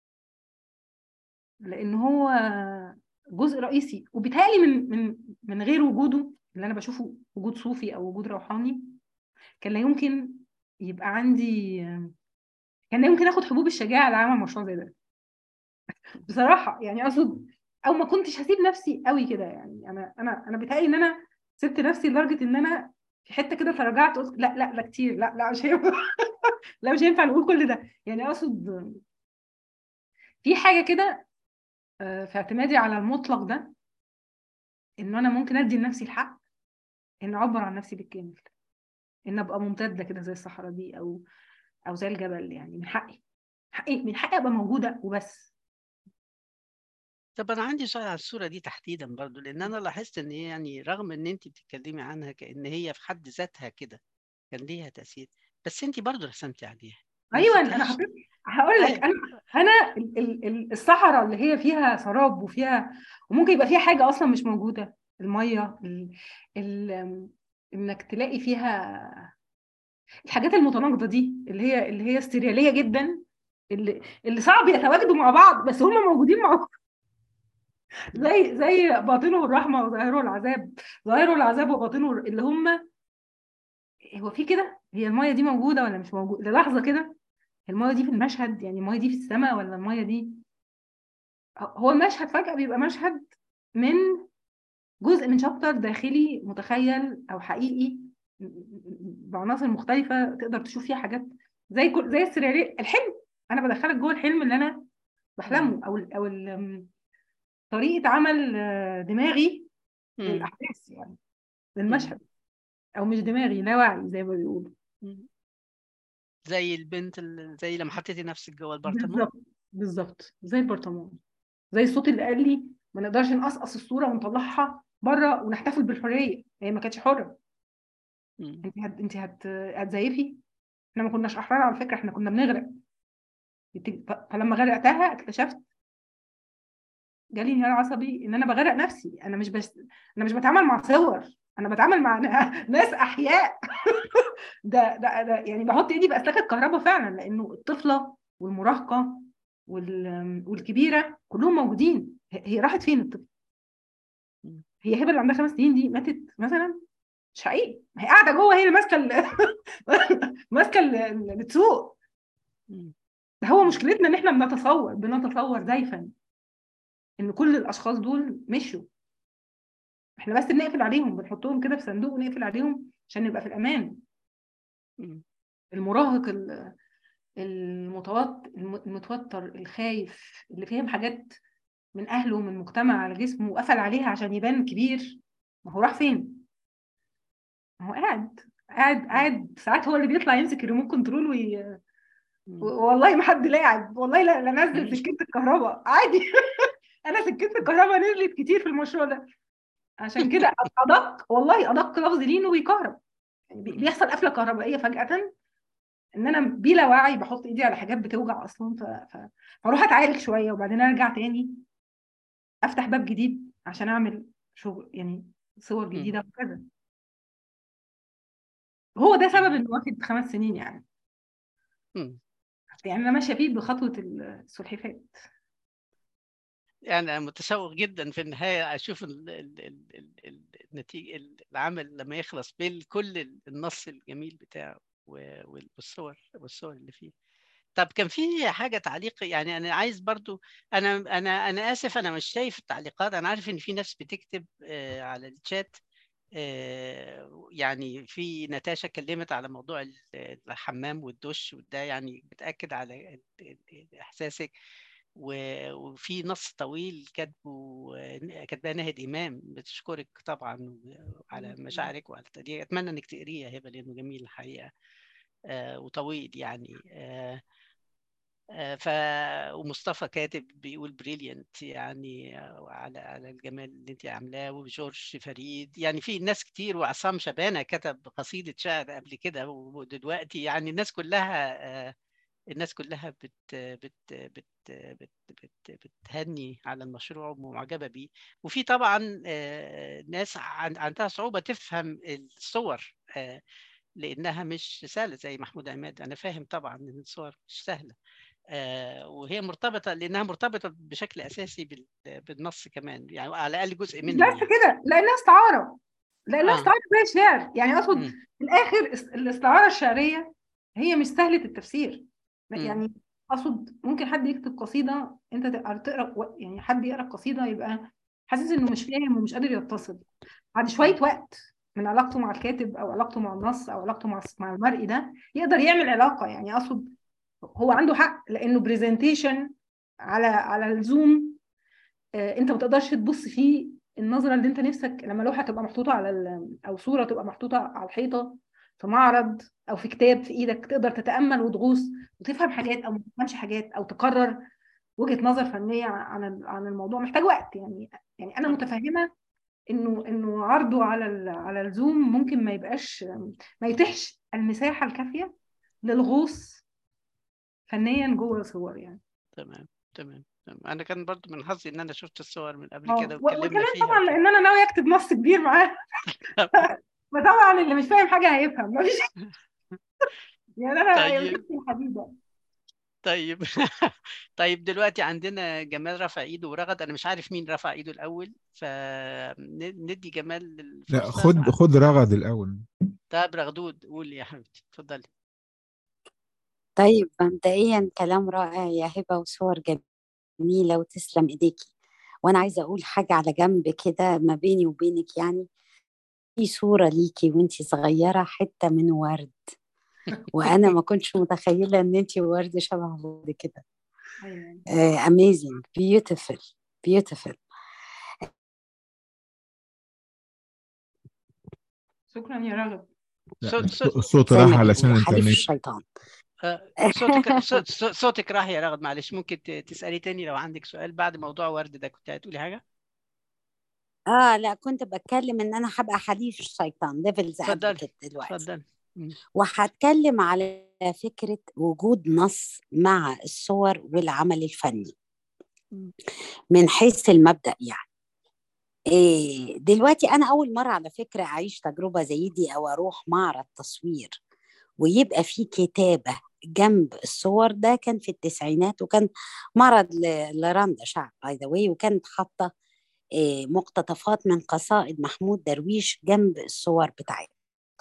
لان هو جزء رئيسي وبيتهيألي من من من غير وجوده اللي انا بشوفه وجود صوفي او وجود روحاني كان لا يمكن يبقى عندي كان لا يمكن اخد حبوب الشجاعه لعمل مشروع زي ده بصراحه يعني اقصد او ما كنتش هسيب نفسي قوي كده يعني انا انا انا بيتهيألي ان انا سبت نفسي لدرجه ان انا في حته كده تراجعت قلت لا لا لا كتير لا لا مش هينفع لا مش هينفع نقول كل ده يعني اقصد في حاجه كده في اعتمادي على المطلق ده ان انا ممكن ادي لنفسي الحق ان اعبر عن نفسي بالكامل ان ابقى ممتده كده زي الصحراء دي او او زي الجبل يعني من حقي حقي من حقي ابقى موجوده وبس طب انا عندي سؤال على الصوره دي تحديدا برضو لان انا لاحظت ان يعني رغم ان انت بتتكلمي عنها كان هي في حد ذاتها كده كان ليها تاثير بس انت برضو رسمتي عليها ايوه انا حطيت هقول لك انا انا ال ال الصحراء اللي هي فيها سراب وفيها وممكن يبقى فيها حاجه اصلا مش موجوده الميه ال ال انك تلاقي فيها الحاجات المتناقضه دي اللي هي اللي هي استرياليه جدا اللي اللي صعب يتواجدوا مع بعض بس هم موجودين مع بعض زي زي باطنه الرحمه وظاهره العذاب ظاهره العذاب وباطنه اللي هم هو في كده هي المايه دي موجوده ولا مش موجوده للحظه كده المايه دي في المشهد يعني المايه دي في السماء ولا المايه دي هو المشهد فجاه بيبقى مشهد من جزء من شابتر داخلي متخيل او حقيقي بعناصر مختلفه تقدر تشوف فيها حاجات زي كل زي السرياليه الحلم انا بدخلك جوه الحلم اللي انا بحلمه او ال او ال طريقه عمل دماغي مم. للاحداث يعني للمشهد او مش دماغي لا وعي زي ما بيقولوا مم. زي البنت ال- زي لما حطيتي نفسك جوه البرطمان بالظبط بالظبط زي البرطمان زي الصوت اللي قال لي ما نقدرش نقصقص الصوره ونطلعها بره ونحتفل بالحريه هي ما كانتش حره مم. انت هت... انت هت... هتزيفي احنا ما كناش احرار على فكره احنا كنا بنغرق بت- ف- فلما غرقتها اكتشفت جالي انهيار عصبي ان انا بغرق نفسي انا مش بس انا مش بتعامل مع صور انا بتعامل مع ن- ناس احياء ده, ده ده يعني بحط ايدي باسلاك الكهرباء فعلا لانه الطفله والمراهقه وال... والكبيره كلهم موجودين هي هي راحت فين الطفل مم. هي هبه اللي عندها خمس سنين دي ماتت مثلا مش حقيقي ما هي قاعده جوه هي اللي ماسكه ال- ماسكه ال- اللي بتسوق مم. ده هو مشكلتنا ان احنا بنتصور بنتصور زيفا ان كل الاشخاص دول مشوا احنا بس بنقفل عليهم بنحطهم كده في صندوق ونقفل عليهم عشان نبقى في الامان مم. المراهق ال- المتوتر المتوتر الخايف اللي فاهم حاجات من اهله ومن المجتمع على جسمه وقفل عليها عشان يبان كبير ما هو راح فين ما هو قاعد قاعد قاعد ساعات هو اللي بيطلع يمسك الريموت كنترول وي... مم. والله ما حد لاعب والله لا, لا نزل سكينة الكهرباء عادي انا سكينة الكهرباء نزلت كتير في المشروع ده عشان كده ادق والله ادق لفظ ليه انه بيكهرب يعني بي- بيحصل قفله كهربائيه فجاه ان انا بلا وعي بحط ايدي على حاجات بتوجع اصلا ف... ف... فاروح اتعالج شويه وبعدين ارجع تاني افتح باب جديد عشان اعمل شغل يعني صور جديده وكذا هو ده سبب انه واخد خمس سنين يعني مم. يعني انا ماشيه فيه بخطوه السلحفات يعني أنا متشوق جدا في النهاية أشوف ال ال ال ال ال النتيجة العمل لما يخلص بكل النص الجميل بتاعه و- والصور والصور اللي فيه طب كان في حاجة تعليق يعني أنا عايز برضو أنا أنا أنا آسف أنا مش شايف التعليقات أنا عارف إن في ناس بتكتب آه، على الشات آه، يعني في نتاشا اتكلمت على موضوع ال- الحمام والدش وده يعني بتأكد على ال- ال- إحساسك و- وفي نص طويل كاتبه كاتباه ناهد إمام بتشكرك طبعا على مشاعرك وعلى التقدير أتمنى إنك تقريه يا هبة لأنه جميل الحقيقة آه، وطويل يعني آه، آه، ف ومصطفى كاتب بيقول بريليانت يعني آه، على على الجمال اللي انت عاملاه وجورج فريد يعني في ناس كتير وعصام شبانه كتب قصيده شعر قبل كده ودلوقتي يعني الناس كلها آه، الناس كلها بت بت بت بت بت بتهني على المشروع ومعجبه بيه وفي طبعا آه، ناس عن- عندها صعوبه تفهم الصور آه، لانها مش سهله زي محمود عماد انا فاهم طبعا ان الصور مش سهله آه، وهي مرتبطه لانها مرتبطه بشكل اساسي بال- بالنص كمان يعني على الاقل جزء مش منه بس يعني كده لانها استعاره لانها آه. استعاره زي الشعر يعني اقصد مم. في الاخر است- الاستعاره الشعريه هي مش سهله التفسير مم. يعني اقصد ممكن حد يكتب قصيده انت تقرا تقرا يعني حد يقرا القصيده يبقى حاسس انه مش فاهم ومش قادر يتصل بعد شويه وقت من علاقته مع الكاتب او علاقته مع النص او علاقته مع مع المرئي ده يقدر يعمل علاقه يعني اقصد هو عنده حق لانه برزنتيشن على على الزوم آه، انت ما تقدرش تبص فيه النظره اللي انت نفسك لما لوحه تبقى محطوطه على ال- او صوره تبقى محطوطه على الحيطه في معرض او في كتاب في ايدك تقدر تتامل وتغوص وتفهم حاجات او ما تفهمش حاجات او تقرر وجهه نظر فنيه عن ال- عن الموضوع محتاج وقت يعني يعني انا متفهمه انه انه عرضه على ال- على الزوم ممكن ما يبقاش ما يتيحش المساحه الكافيه للغوص فنيا جوه صور يعني تمام تمام تمام انا كان برضو من حظي ان انا شفت الصور من قبل اه كده و- واتكلمنا وكمان فيها طبعا وكده. لان انا ناويه اكتب نص كبير معاه فطبعا اللي مش فاهم حاجه هيفهم مفيش يعني انا طيب. مسكت الحديده طيب طيب دلوقتي عندنا جمال رفع ايده ورغد انا مش عارف مين رفع ايده الاول فندي جمال لا الفرصه خد مع- خد رغد الاول طيب رغدود قولي يا حبيبتي اتفضلي طيب مبدئيا كلام رائع يا هبة وصور جميلة وتسلم ايديكي وانا عايزة اقول حاجة على جنب كده ما بيني وبينك يعني في صورة ليكي وانتي صغيرة حتة من ورد وانا ما كنتش متخيلة ان انتي ورد شبه ورد كده أيوة. uh, amazing beautiful beautiful شكرا يا رغد لا، صوت- صوت- الصوت زي راح ما علشان بيقولوا حليف الانترنت الشيطان آه، صوتك صوت صوت- صوتك راح يا رغد معلش ممكن ت- تسألي تاني لو عندك سؤال بعد موضوع ورد ده كنت هتقولي حاجة اه لا كنت بتكلم ان انا هبقى حليف الشيطان ديفلز اتفضلي ادفوكيت دلوقتي اتفضل مم. وهتكلم على فكرة وجود نص مع الصور والعمل الفني مم. من حيث المبدأ يعني إيه دلوقتي أنا أول مرة على فكرة أعيش تجربة زي دي أو أروح معرض تصوير ويبقى في كتابة جنب الصور ده كان في التسعينات وكان معرض ل- لرندا شعب باي ذا واي وكانت حاطة إيه مقتطفات من قصائد محمود درويش جنب الصور بتاعتها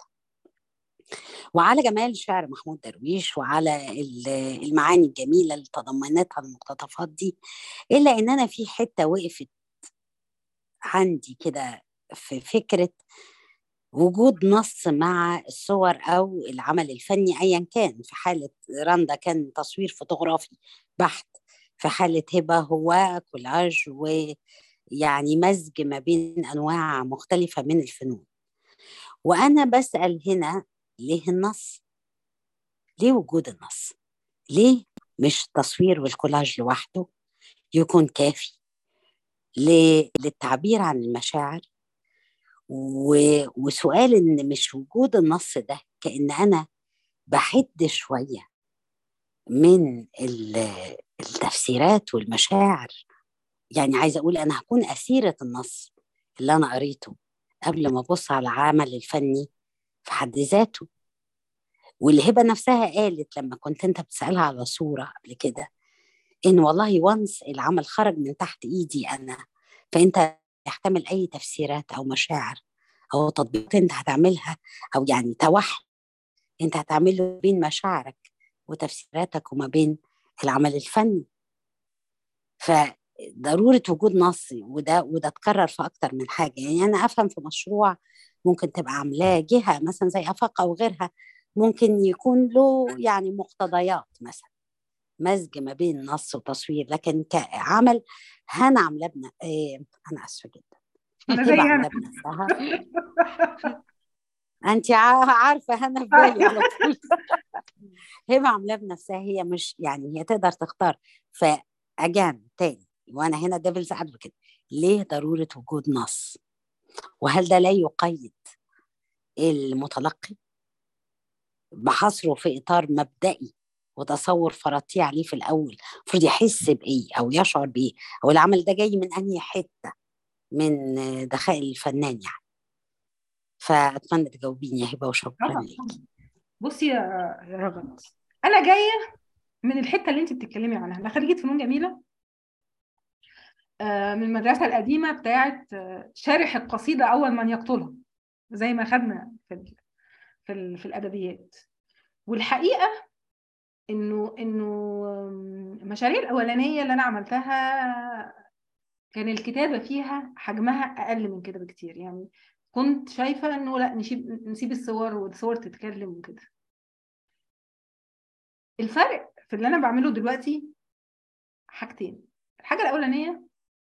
وعلى جمال شعر محمود درويش وعلى ال- المعاني الجميلة اللي تضمنتها المقتطفات دي إلا إن أنا في حتة وقفت عندي كده في فكرة وجود نص مع الصور أو العمل الفني أيا كان في حالة رندا كان تصوير فوتوغرافي بحت في حالة هبة هو كولاج ويعني مزج ما بين أنواع مختلفة من الفنون وأنا بسأل هنا ليه النص؟ ليه وجود النص؟ ليه مش التصوير والكولاج لوحده يكون كافي ل- للتعبير عن المشاعر و... وسؤال ان مش وجود النص ده كأن انا بحد شوية من ال- التفسيرات والمشاعر يعني عايزة اقول انا هكون اسيرة النص اللي انا قريته قبل ما ابص على العمل الفني في حد ذاته والهبة نفسها قالت لما كنت انت بتسألها على صورة قبل كده ان والله وانس العمل خرج من تحت ايدي انا فانت يحتمل اي تفسيرات او مشاعر او تطبيقات انت هتعملها او يعني توحد انت هتعمله بين مشاعرك وتفسيراتك وما بين العمل الفني فضرورة وجود نص وده وده اتكرر في أكتر من حاجة يعني أنا أفهم في مشروع ممكن تبقى عاملاه جهة مثلا زي أفاق أو غيرها ممكن يكون له يعني مقتضيات مثلا مزج ما بين نص وتصوير لكن كعمل هنا عاملاه بن... إيه أنا آسفة جدا انا زي هبة انا عاملاه بنفسها انت عارفه هنا في بالي على طول هبه عاملاه بنفسها هي مش يعني هي تقدر تختار فاجان تاني وانا هنا ديفلز ادفوكيت ليه ضروره وجود نص وهل ده لا يقيد المتلقي بحصره في اطار مبدئي وتصور فرضتيه عليه في الاول المفروض يحس بايه او يشعر بايه او العمل ده جاي من انهي حته من دخائل الفنان يعني فاتمنى تجاوبيني يا هبه وشكرا طبعا ليكي بصي يا يا رغد انا جايه من الحته اللي انت بتتكلمي عنها انا خريجه فنون جميله آه، من المدرسه القديمه بتاعه آه، شارح القصيده اول من يقتلها زي ما خدنا في ال في ال في الادبيات والحقيقه انه انه آم، المشاريع الاولانيه اللي انا عملتها كان الكتابه فيها حجمها اقل من كده بكتير يعني كنت شايفه انه لا نسيب نسيب الصور والصور تتكلم وكده الفرق في اللي انا بعمله دلوقتي حاجتين الحاجه الاولانيه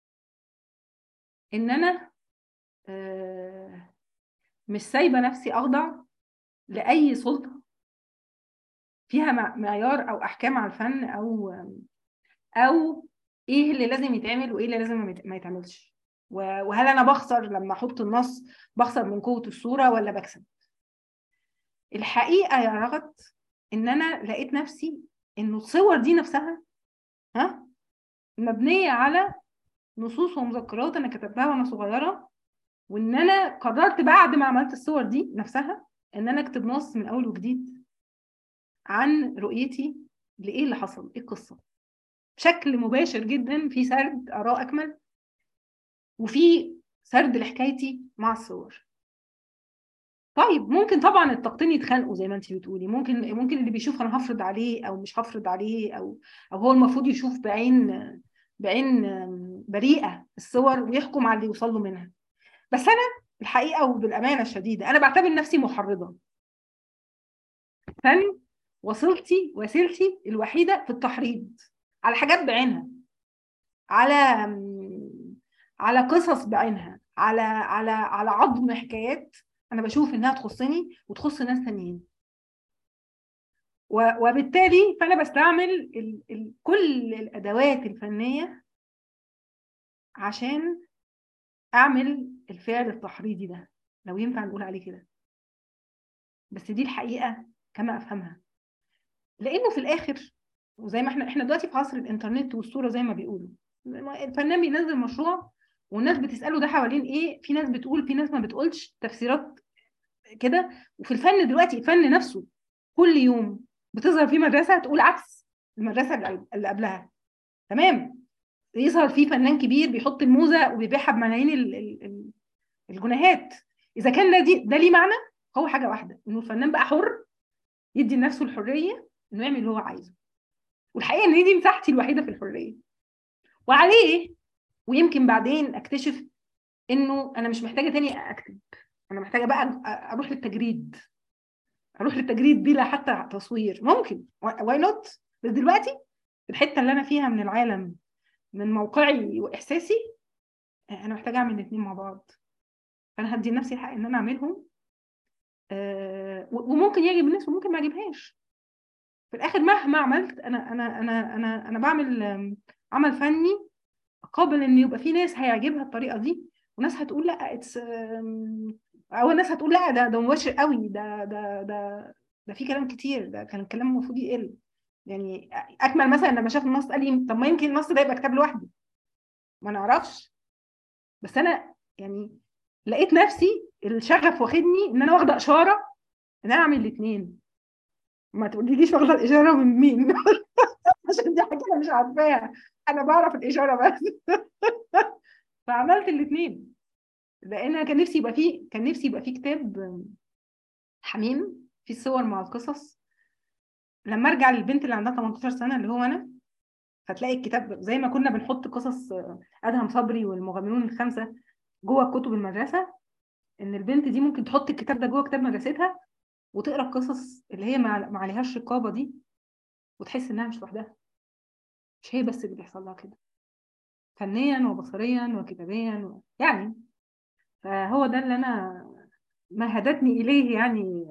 ان انا آه، مش سايبه نفسي اخضع لاي سلطه فيها مع- معيار او احكام على الفن او او ايه اللي لازم يتعمل وايه اللي لازم ما يت- ما يتعملش و- وهل انا بخسر لما احط النص بخسر من قوه الصوره ولا بكسب الحقيقه يا رغد ان انا لقيت نفسي انه الصور دي نفسها ها مبنيه على نصوص ومذكرات انا كتبتها وانا صغيره وان انا قررت بعد ما عملت الصور دي نفسها ان انا اكتب نص من اول وجديد عن رؤيتي لايه اللي حصل ايه القصه بشكل مباشر جدا في سرد اراء اكمل وفي سرد لحكايتي مع الصور طيب ممكن طبعا الطاقتين يتخانقوا زي ما انت بتقولي ممكن ممكن اللي بيشوف انا هفرض عليه او مش هفرض عليه او او هو المفروض يشوف بعين بعين بريئه الصور ويحكم على اللي يوصل له منها بس انا الحقيقه وبالامانه الشديده انا بعتبر نفسي محرضه فن وصلتي وسيلتي الوحيده في التحريض على حاجات بعينها على على قصص بعينها على على على عظم حكايات انا بشوف انها تخصني وتخص ناس تانيين وبالتالي فانا بستعمل ال ال كل الادوات الفنيه عشان اعمل الفعل التحريضي ده لو ينفع نقول عليه كده بس دي الحقيقه كما افهمها لانه في الاخر وزي ما احنا احنا دلوقتي في عصر الانترنت والصوره زي ما بيقولوا الفنان بينزل مشروع والناس بتساله ده حوالين ايه في ناس بتقول في ناس ما بتقولش تفسيرات كده وفي الفن دلوقتي الفن نفسه كل يوم بتظهر فيه مدرسه تقول عكس المدرسه اللي قبلها تمام يظهر فيه فنان كبير بيحط الموزه وبيبيعها بملايين الجنيهات اذا كان ده دي ده ليه معنى هو حاجه واحده انه الفنان بقى حر يدي لنفسه الحريه انه يعمل اللي هو عايزه والحقيقه ان دي مساحتي الوحيده في الحريه وعليه ويمكن بعدين اكتشف انه انا مش محتاجه تاني اكتب انا محتاجه بقى اروح للتجريد اروح للتجريد بلا حتى تصوير ممكن واي نوت بس دلوقتي الحته اللي انا فيها من العالم من موقعي واحساسي انا محتاجه اعمل الاثنين مع بعض فانا هدي لنفسي الحق ان انا اعملهم أه وممكن يعجب الناس وممكن ما يعجبهاش في الاخر مهما عملت انا انا انا انا انا بعمل عمل فني قابل ان يبقى في ناس هيعجبها الطريقه دي وناس هتقول لا اتس او الناس هتقول لا ده ده مباشر قوي ده ده ده ده في كلام كتير ده كان الكلام المفروض يقل يعني اكمل مثلا لما شاف النص قال لي طب ما يمكن النص ده يبقى كتاب لوحده ما نعرفش بس انا يعني لقيت نفسي الشغف واخدني ان انا واخده اشاره ان انا اعمل الاثنين ما تقوليليش واخده الاشاره من مين عشان دي حاجه انا مش عارفاها انا بعرف الاشاره بس فعملت الاثنين لان انا كان نفسي يبقى فيه كان نفسي يبقى فيه كتاب حميم فيه الصور مع القصص لما ارجع للبنت اللي عندها 18 سنه اللي هو انا فتلاقي الكتاب زي ما كنا بنحط قصص ادهم صبري والمغامرون الخمسه جوه كتب المدرسه ان البنت دي ممكن تحط الكتاب ده جوه كتاب مدرستها وتقرا القصص اللي هي ما عليهاش رقابه دي وتحس انها مش لوحدها مش هي بس اللي بيحصل لها كده فنيا وبصريا وكتابيا و... يعني فهو ده اللي انا ما هدتني اليه يعني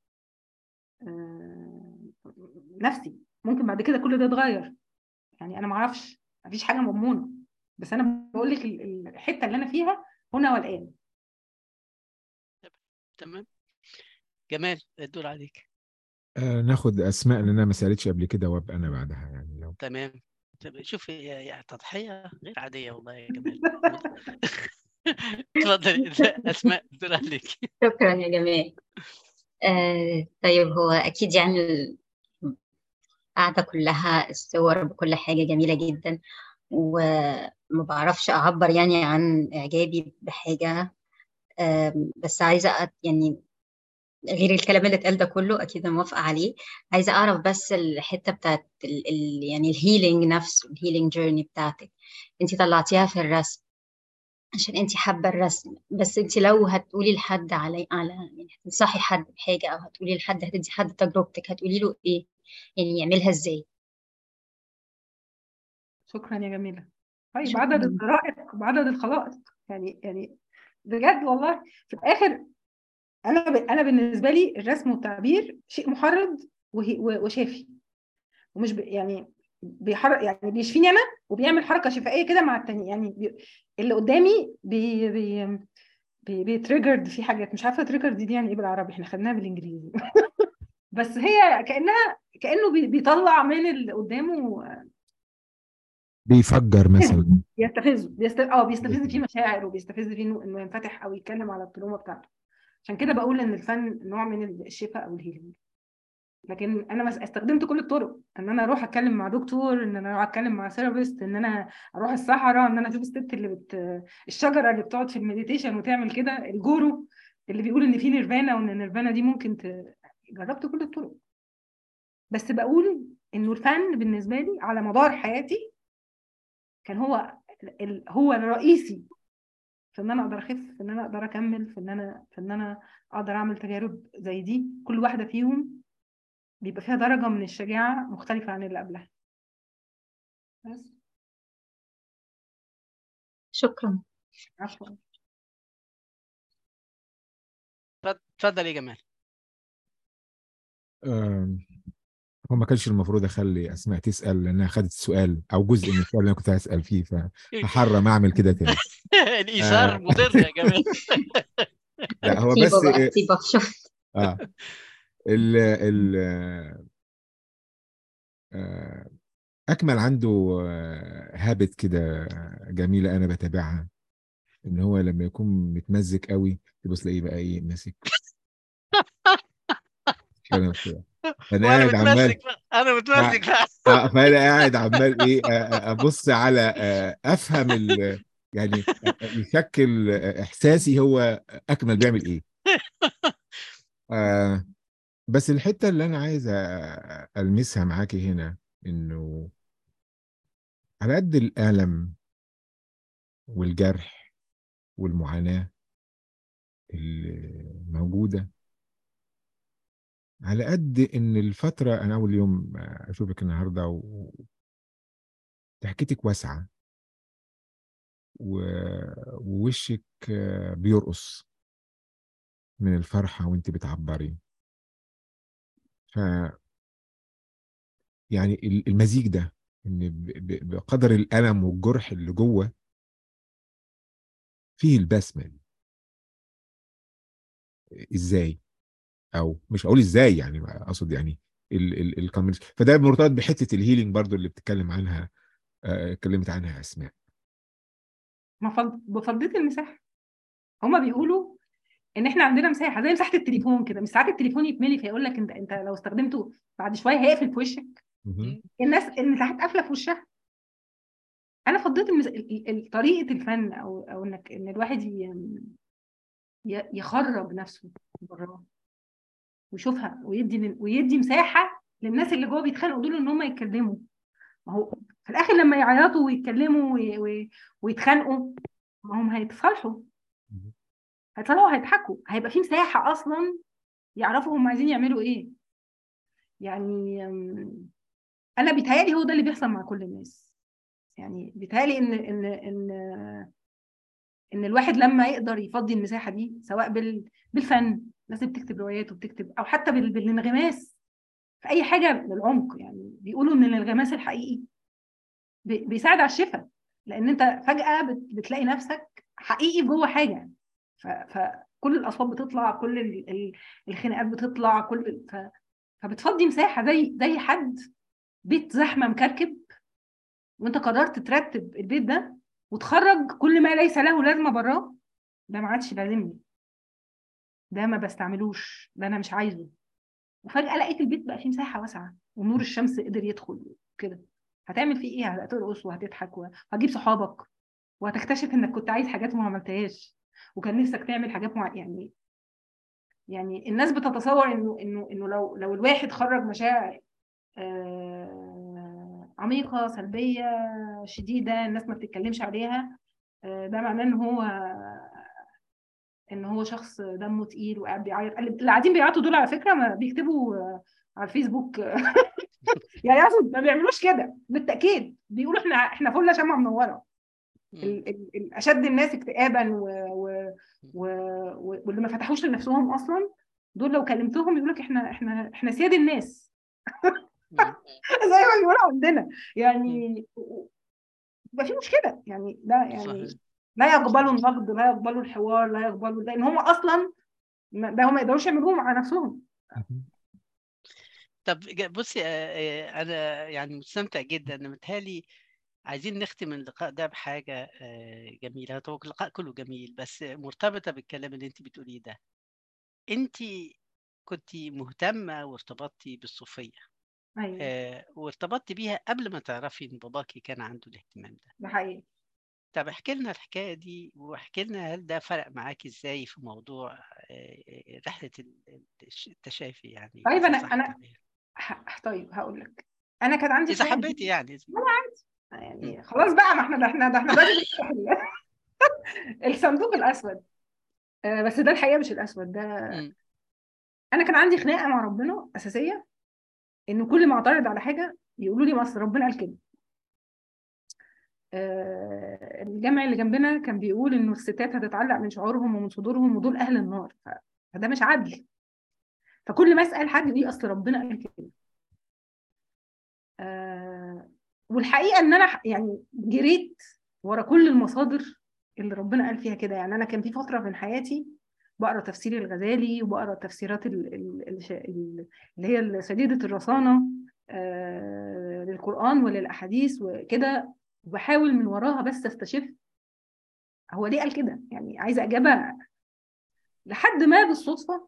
نفسي ممكن بعد كده كل ده اتغير يعني انا ما اعرفش مفيش حاجه مضمونه بس انا بقول لك الحته اللي انا فيها هنا والان تمام جمال الدور عليك آه ناخد اسماء لان انا ما سالتش قبل كده وابقى انا بعدها يعني لو تمام شوف يا تضحيه غير عاديه والله يا جمال اتفضلي اسماء الدور عليك شكرا يا جمال آه طيب هو اكيد يعني القعده كلها الصور بكل حاجه جميله جدا وما بعرفش اعبر يعني عن اعجابي بحاجه آه بس عايزه يعني غير الكلام اللي اتقال ده كله اكيد انا موافقه عليه عايزه اعرف بس الحته بتاعت ال ال يعني الهيلينج نفسه الهيلينج جيرني بتاعتك انت طلعتيها في الرسم عشان انت حابه الرسم بس انت لو هتقولي لحد على على يعني هتنصحي حد بحاجه او هتقولي لحد هتدي حد تجربتك هتقولي له ايه يعني يعملها ازاي شكرا يا جميله طيب عدد الطرائق بعدد الخلائق يعني يعني بجد والله في الاخر انا ب... انا بالنسبه لي الرسم والتعبير شيء محرض وهي... وشافي ومش ب... يعني بيحرك يعني بيشفيني انا وبيعمل حركه شفائيه كده مع التاني يعني بي... اللي قدامي بي بي بي بيتريجرد في حاجات مش عارفه تريجرد دي يعني ايه بالعربي احنا خدناها بالانجليزي بس هي كانها كانه بي... بيطلع من اللي قدامه بيفجر مثلا بيستفز بيست... اه بيستفز فيه مشاعر وبيستفز فيه انه انه ينفتح او يتكلم على التروما بتاعته عشان كده بقول ان الفن نوع من الشفاء او الهيلينج لكن انا استخدمت كل الطرق ان انا اروح اتكلم مع دكتور ان انا اروح اتكلم مع ثيرابيست ان انا اروح الصحراء ان انا اشوف الست اللي بت الشجره اللي بتقعد في المديتيشن وتعمل كده الجورو اللي بيقول ان في نيرفانا وان النيرفانا دي ممكن ت... جربت كل الطرق بس بقول انه الفن بالنسبه لي على مدار حياتي كان هو ال... هو الرئيسي في ان انا اقدر اخف في ان انا اقدر اكمل في ان انا في ان انا اقدر اعمل تجارب زي دي كل واحده فيهم بيبقى فيها درجه من الشجاعه مختلفه عن اللي قبلها بس شكرا عفوا اتفضل يا جمال آم، هو ما كانش المفروض اخلي اسماء تسال لانها خدت السؤال او جزء من السؤال اللي انا كنت هسال فيه فحرم اعمل كده تاني الايثار آه. مضر يا جمال لا هو بس طيبة بقى طيبة شفت اه ال ال آه، اكمل عنده هابت كده جميله انا بتابعها ان هو لما يكون متمزج قوي تبص تلاقيه بقى ايه ماسك كلام كده انا وانا قاعد عمال متمزج بقى انا متمزج بقى آه، فانا قاعد عمال ايه آه، آه، ابص على آه، افهم ال يعني آه، يشكل آه، احساسي هو اكمل بيعمل ايه آه بس الحته اللي انا عايز أ- المسها معاكي هنا انه على قد الالم والجرح والمعاناه الموجوده على قد ان الفتره انا اول يوم اشوفك النهارده و- وضحكتك واسعه و- ووشك آه، بيرقص من الفرحه وانت بتعبري ف يعني ال- المزيج ده ان ب- ب- بقدر الالم والجرح اللي جوه فيه البسمه دي ازاي او مش هقول ازاي يعني اقصد يعني ال ال ال فده مرتبط بحته الهيلينج برضو اللي بتتكلم عنها آه، اتكلمت عنها اسماء ما فض- بفضيت المساحه هما بيقولوا ان احنا عندنا مساحه زي مساحه التليفون كده مش ساعات التليفون يتملي فيقول لك انت انت لو استخدمته بعد شويه هيقفل في وشك مهم. الناس المساحات قافله في وشها انا فضيت المس... ال- ال- طريقه الفن او او انك ان الواحد ي... ي- يخرج نفسه براه ويشوفها ويدي لل- ويدي مساحه للناس اللي جوه بيتخانقوا دول ان هم يتكلموا ما هو في الاخر لما يعيطوا ويتكلموا وي... وي... ويتخانقوا ما هم هيتصالحوا مهم. هيتصالحوا وهيضحكوا هيبقى في مساحه اصلا يعرفوا هم عايزين يعملوا ايه يعني أم، انا بيتهيألي هو ده اللي بيحصل مع كل الناس يعني بيتهيألي ان ان ان ان الواحد لما يقدر يفضي المساحه دي سواء بال بالفن الناس اللي بتكتب روايات وبتكتب او حتى بال... بالانغماس في اي حاجه بالعمق يعني بيقولوا ان الانغماس الحقيقي بي... بيساعد على الشفاء لان انت فجاه بت... بتلاقي نفسك حقيقي جوه حاجه ف... فكل الاصوات بتطلع كل ال... ال- الخناقات بتطلع كل ف... فبتفضي مساحه زي زي حد بيت زحمه مكركب وانت قررت ترتب البيت ده وتخرج كل ما ليس له لازمه براه ده ما عادش لازمني ده ما بستعملوش ده انا مش عايزه وفجاه لقيت البيت بقى فيه مساحه واسعه ونور الشمس قدر يدخل كده هتعمل فيه ايه هترقص وهتضحك وهتجيب صحابك وهتكتشف انك كنت عايز حاجات وما عملتهاش وكان نفسك تعمل حاجات مع... يعني يعني الناس بتتصور انه انه انه لو لو الواحد خرج مشاعر آه، عميقة سلبية شديدة الناس ما بتتكلمش عليها آه، ده معناه ان هو ان هو شخص دمه تقيل وقاعد بيعيط اللي قاعدين بيعيطوا دول على فكرة ما بيكتبوا آه، على الفيسبوك يعني اقصد ما بيعملوش كده بالتأكيد بيقولوا احنا احنا فله شمعة منورة ال- ال- ال- اشد الناس اكتئابا و... و... و... و... واللي ما فتحوش لنفسهم اصلا دول لو كلمتهم يقول لك احنا احنا احنا سياد الناس زي ما بيقولوا عندنا يعني يبقى في مشكله يعني ده يعني صحيح. لا يقبلوا النقد لا يقبلوا الحوار لا يقبلوا لان هم اصلا ما- ده هم ما يقدروش يعملوه مع نفسهم مهم. طب ج- بصي آه، آه، انا يعني مستمتع جدا انا متهيألي عايزين نختم اللقاء ده بحاجة آه، جميلة هو اللقاء كله جميل بس مرتبطة بالكلام اللي انت بتقوليه ده انت كنت مهتمة وارتبطتي بالصوفية ايوه آه، وارتبطتي بيها قبل ما تعرفي ان باباكي كان عنده الاهتمام ده ده حقيقي طب احكي لنا الحكاية دي واحكي لنا هل ده فرق معاكي ازاي في موضوع آه، رحله ال- ال- التشافي يعني طيب إذا أنا- صح أنا- التعبير. ح- طيب هقول لك انا كان عندي اذا خناقة حبيتي يعني يعني خلاص بقى ما احنا ده احنا ده احنا دلوقتي بنفتح ال- الصندوق الاسود آه، بس ده الحقيقه مش الاسود ده مم. انا كان عندي خناقه مع ربنا اساسيه انه كل ما اعترض على حاجه يقولوا لي مصر ربنا قال كده آه، الجامع اللي جنبنا كان بيقول انه الستات هتتعلق من شعورهم ومن صدورهم ودول اهل النار ف- فده مش عدل فكل ما اسال حد يقول لي اصل ربنا قال كده آه، والحقيقه ان انا ح- يعني جريت ورا كل المصادر اللي ربنا قال فيها كده يعني انا كان في فتره من حياتي بقرا تفسير الغزالي وبقرا تفسيرات ال- ال- الش- ال- اللي هي شديده الرصانه آه، للقران وللاحاديث وكده وبحاول من وراها بس استشف هو ليه قال كده يعني عايزه اجابه لحد ما بالصدفه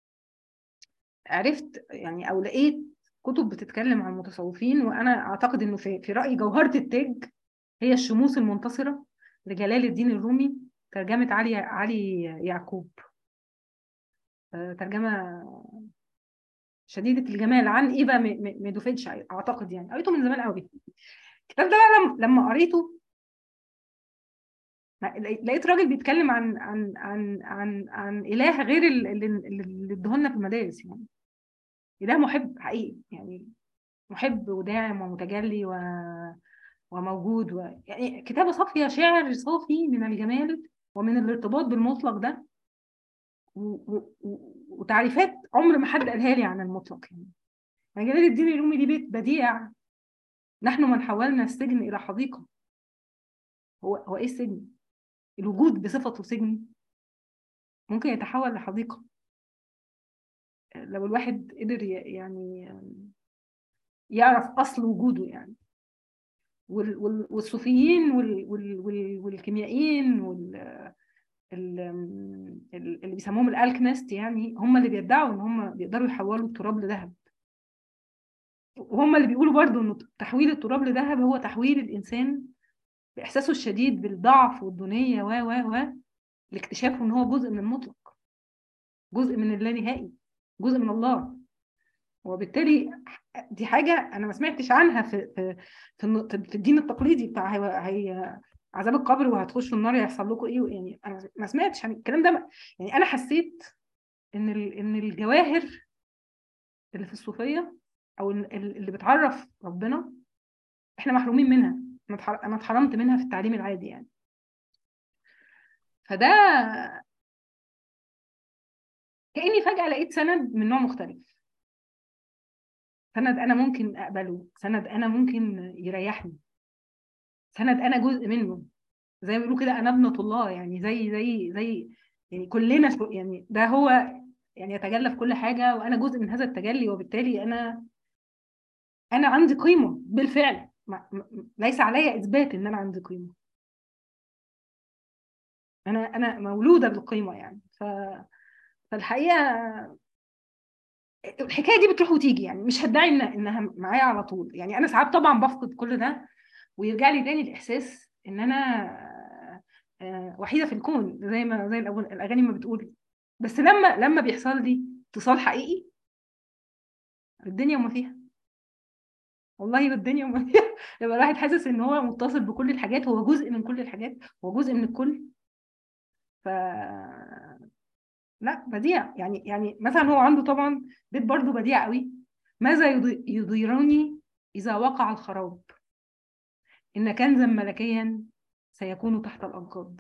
عرفت يعني او لقيت كتب بتتكلم عن المتصوفين وانا اعتقد انه في في رايي جوهره التاج هي الشموس المنتصره لجلال الدين الرومي ترجمه علي علي يعقوب آه، ترجمه شديده الجمال عن ايفا م- م- ميدوفيتش اعتقد يعني قريته من زمان قوي الكتاب ده بقى لما- لما قريته ما- لقيت راجل بيتكلم عن عن عن عن عن اله غير ال- اللي اللي ادهولنا في المدارس يعني اله محب حقيقي يعني محب وداعم ومتجلي و... وموجود و... يعني كتابة صافية شعر صافي من الجمال ومن الارتباط بالمطلق ده و... و... و... وتعريفات عمر ما حد قالها لي عن المطلق يعني يعني جلال الدين الرومي دي بيت بديع نحن من حولنا السجن إلى حديقة هو هو إيه السجن؟ الوجود بصفته سجن ممكن يتحول لحديقة لو الواحد قدر ي- يعني يعرف أصل وجوده يعني وال- وال- والصوفيين وال- وال- وال- والكيميائيين وال ال- ال- اللي بيسموهم الالكمست يعني هم اللي بيدعوا ان هم بيقدروا يحولوا التراب لذهب وهم اللي بيقولوا برضو ان تحويل التراب لذهب هو تحويل الانسان باحساسه الشديد بالضعف والدونيه و و و لاكتشافه ان هو جزء من المطلق جزء من اللانهائي جزء من الله وبالتالي دي حاجه انا ما سمعتش عنها في في في, الن- في الدين التقليدي بتاع هي, هي عذاب القبر وهتخشوا النار يحصل لكم ايه يعني انا ما سمعتش عن الكلام ده يعني انا حسيت ان ال- ان الجواهر اللي في الصوفيه او ال- ال- اللي بتعرف ربنا احنا محرومين منها انا اتحر- انا اتحرمت منها في التعليم العادي يعني فده كاني فجاه لقيت سند من نوع مختلف سند انا ممكن اقبله سند انا ممكن يريحني سند انا جزء منه زي ما بيقولوا كده انا ابنة الله يعني زي زي زي يعني كلنا شو- يعني ده هو يعني يتجلى في كل حاجة وانا جزء من هذا التجلي وبالتالي انا انا عندي قيمة بالفعل ما ما- ليس علي اثبات ان انا عندي قيمة انا انا مولودة بالقيمة يعني ف فالحقيقة الحكاية دي بتروح وتيجي يعني مش هدعي إن انها معايا على طول يعني انا ساعات طبعا بفقد كل ده ويرجع لي تاني الاحساس ان انا آه، وحيده في الكون زي ما زي الأغ- الاغاني ما بتقول بس لما لما بيحصل لي اتصال حقيقي الدنيا وما فيها والله الدنيا وما فيها يبقى الواحد حاسس ان هو متصل بكل الحاجات هو جزء من كل الحاجات هو جزء من الكل ف لا بديع يعني يعني مثلا هو عنده طبعا بيت برضه بديع قوي ماذا يضي- يضيرني اذا وقع الخراب ان كنزا ملكيا سيكون تحت الانقاض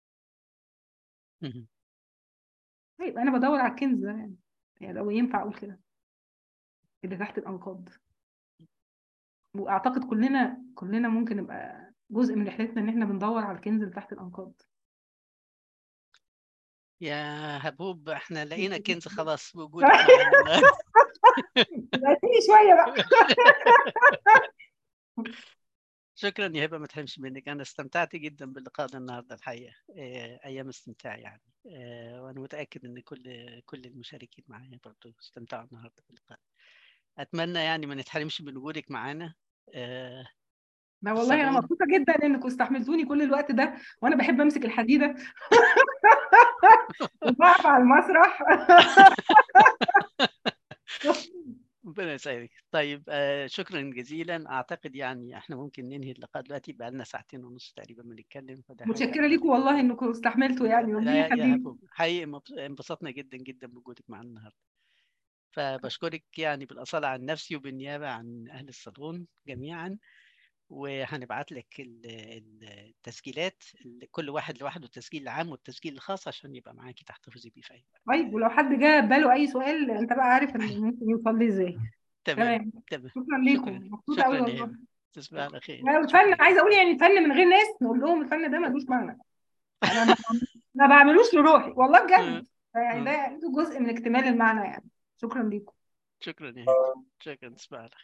مهم. طيب انا بدور على الكنز ده يعني يعني لو ينفع اقول كده اللي تحت الانقاض واعتقد كلنا كلنا ممكن نبقى جزء من رحلتنا ان احنا بندور على الكنز اللي تحت الانقاض يا هبوب احنا لقينا كنز خلاص بوجودك معانا اديني شويه بقى شكرا يا هبه ما تحرمش منك انا استمتعت جدا باللقاء ده النهارده الحقيقه آه، ايام استمتاع يعني آه، وانا متاكد ان كل كل المشاركين معايا برضه استمتعوا النهارده باللقاء اتمنى يعني ما نتحرمش من وجودك معانا آه، لا والله انا صالون. مبسوطه جدا انكم استحملتوني كل الوقت ده وانا بحب امسك الحديده وبقف على المسرح ربنا يسعدك طيب آه شكرا جزيلا اعتقد يعني احنا ممكن ننهي اللقاء دلوقتي بقى لنا ساعتين ونص تقريبا بنتكلم فده حاجة- متشكره ليكم والله انكم استحملتوا يعني ربنا لا يا يخليكم هبوب حقيقي مبس- انبسطنا جدا جدا بوجودك معنا النهارده فبشكرك يعني بالأصالة عن نفسي وبالنيابة عن أهل الصالون جميعا وهنبعت لك ال- ال- التسجيلات ال- كل واحد لوحده التسجيل العام والتسجيل الخاص عشان يبقى معاكي تحتفظي بيه في أي وقت طيب ولو حد جه باله اي سؤال انت بقى عارف ان ممكن يوصل لي ازاي تمام تمام تمام شكرا ليكم شكرا مبسوطه قوي شكرا يا والله هبة تصبح على خير لا، شكرا الفن عايزه اقول يعني الفن من غير ناس نقول لهم الفن ده ملوش معنى انا ما ما بعملوش لروحي والله بجد يعني ده جزء من اكتمال المعنى يعني شكرا ليكم شكرا يا هبة شكرا تصبح على خير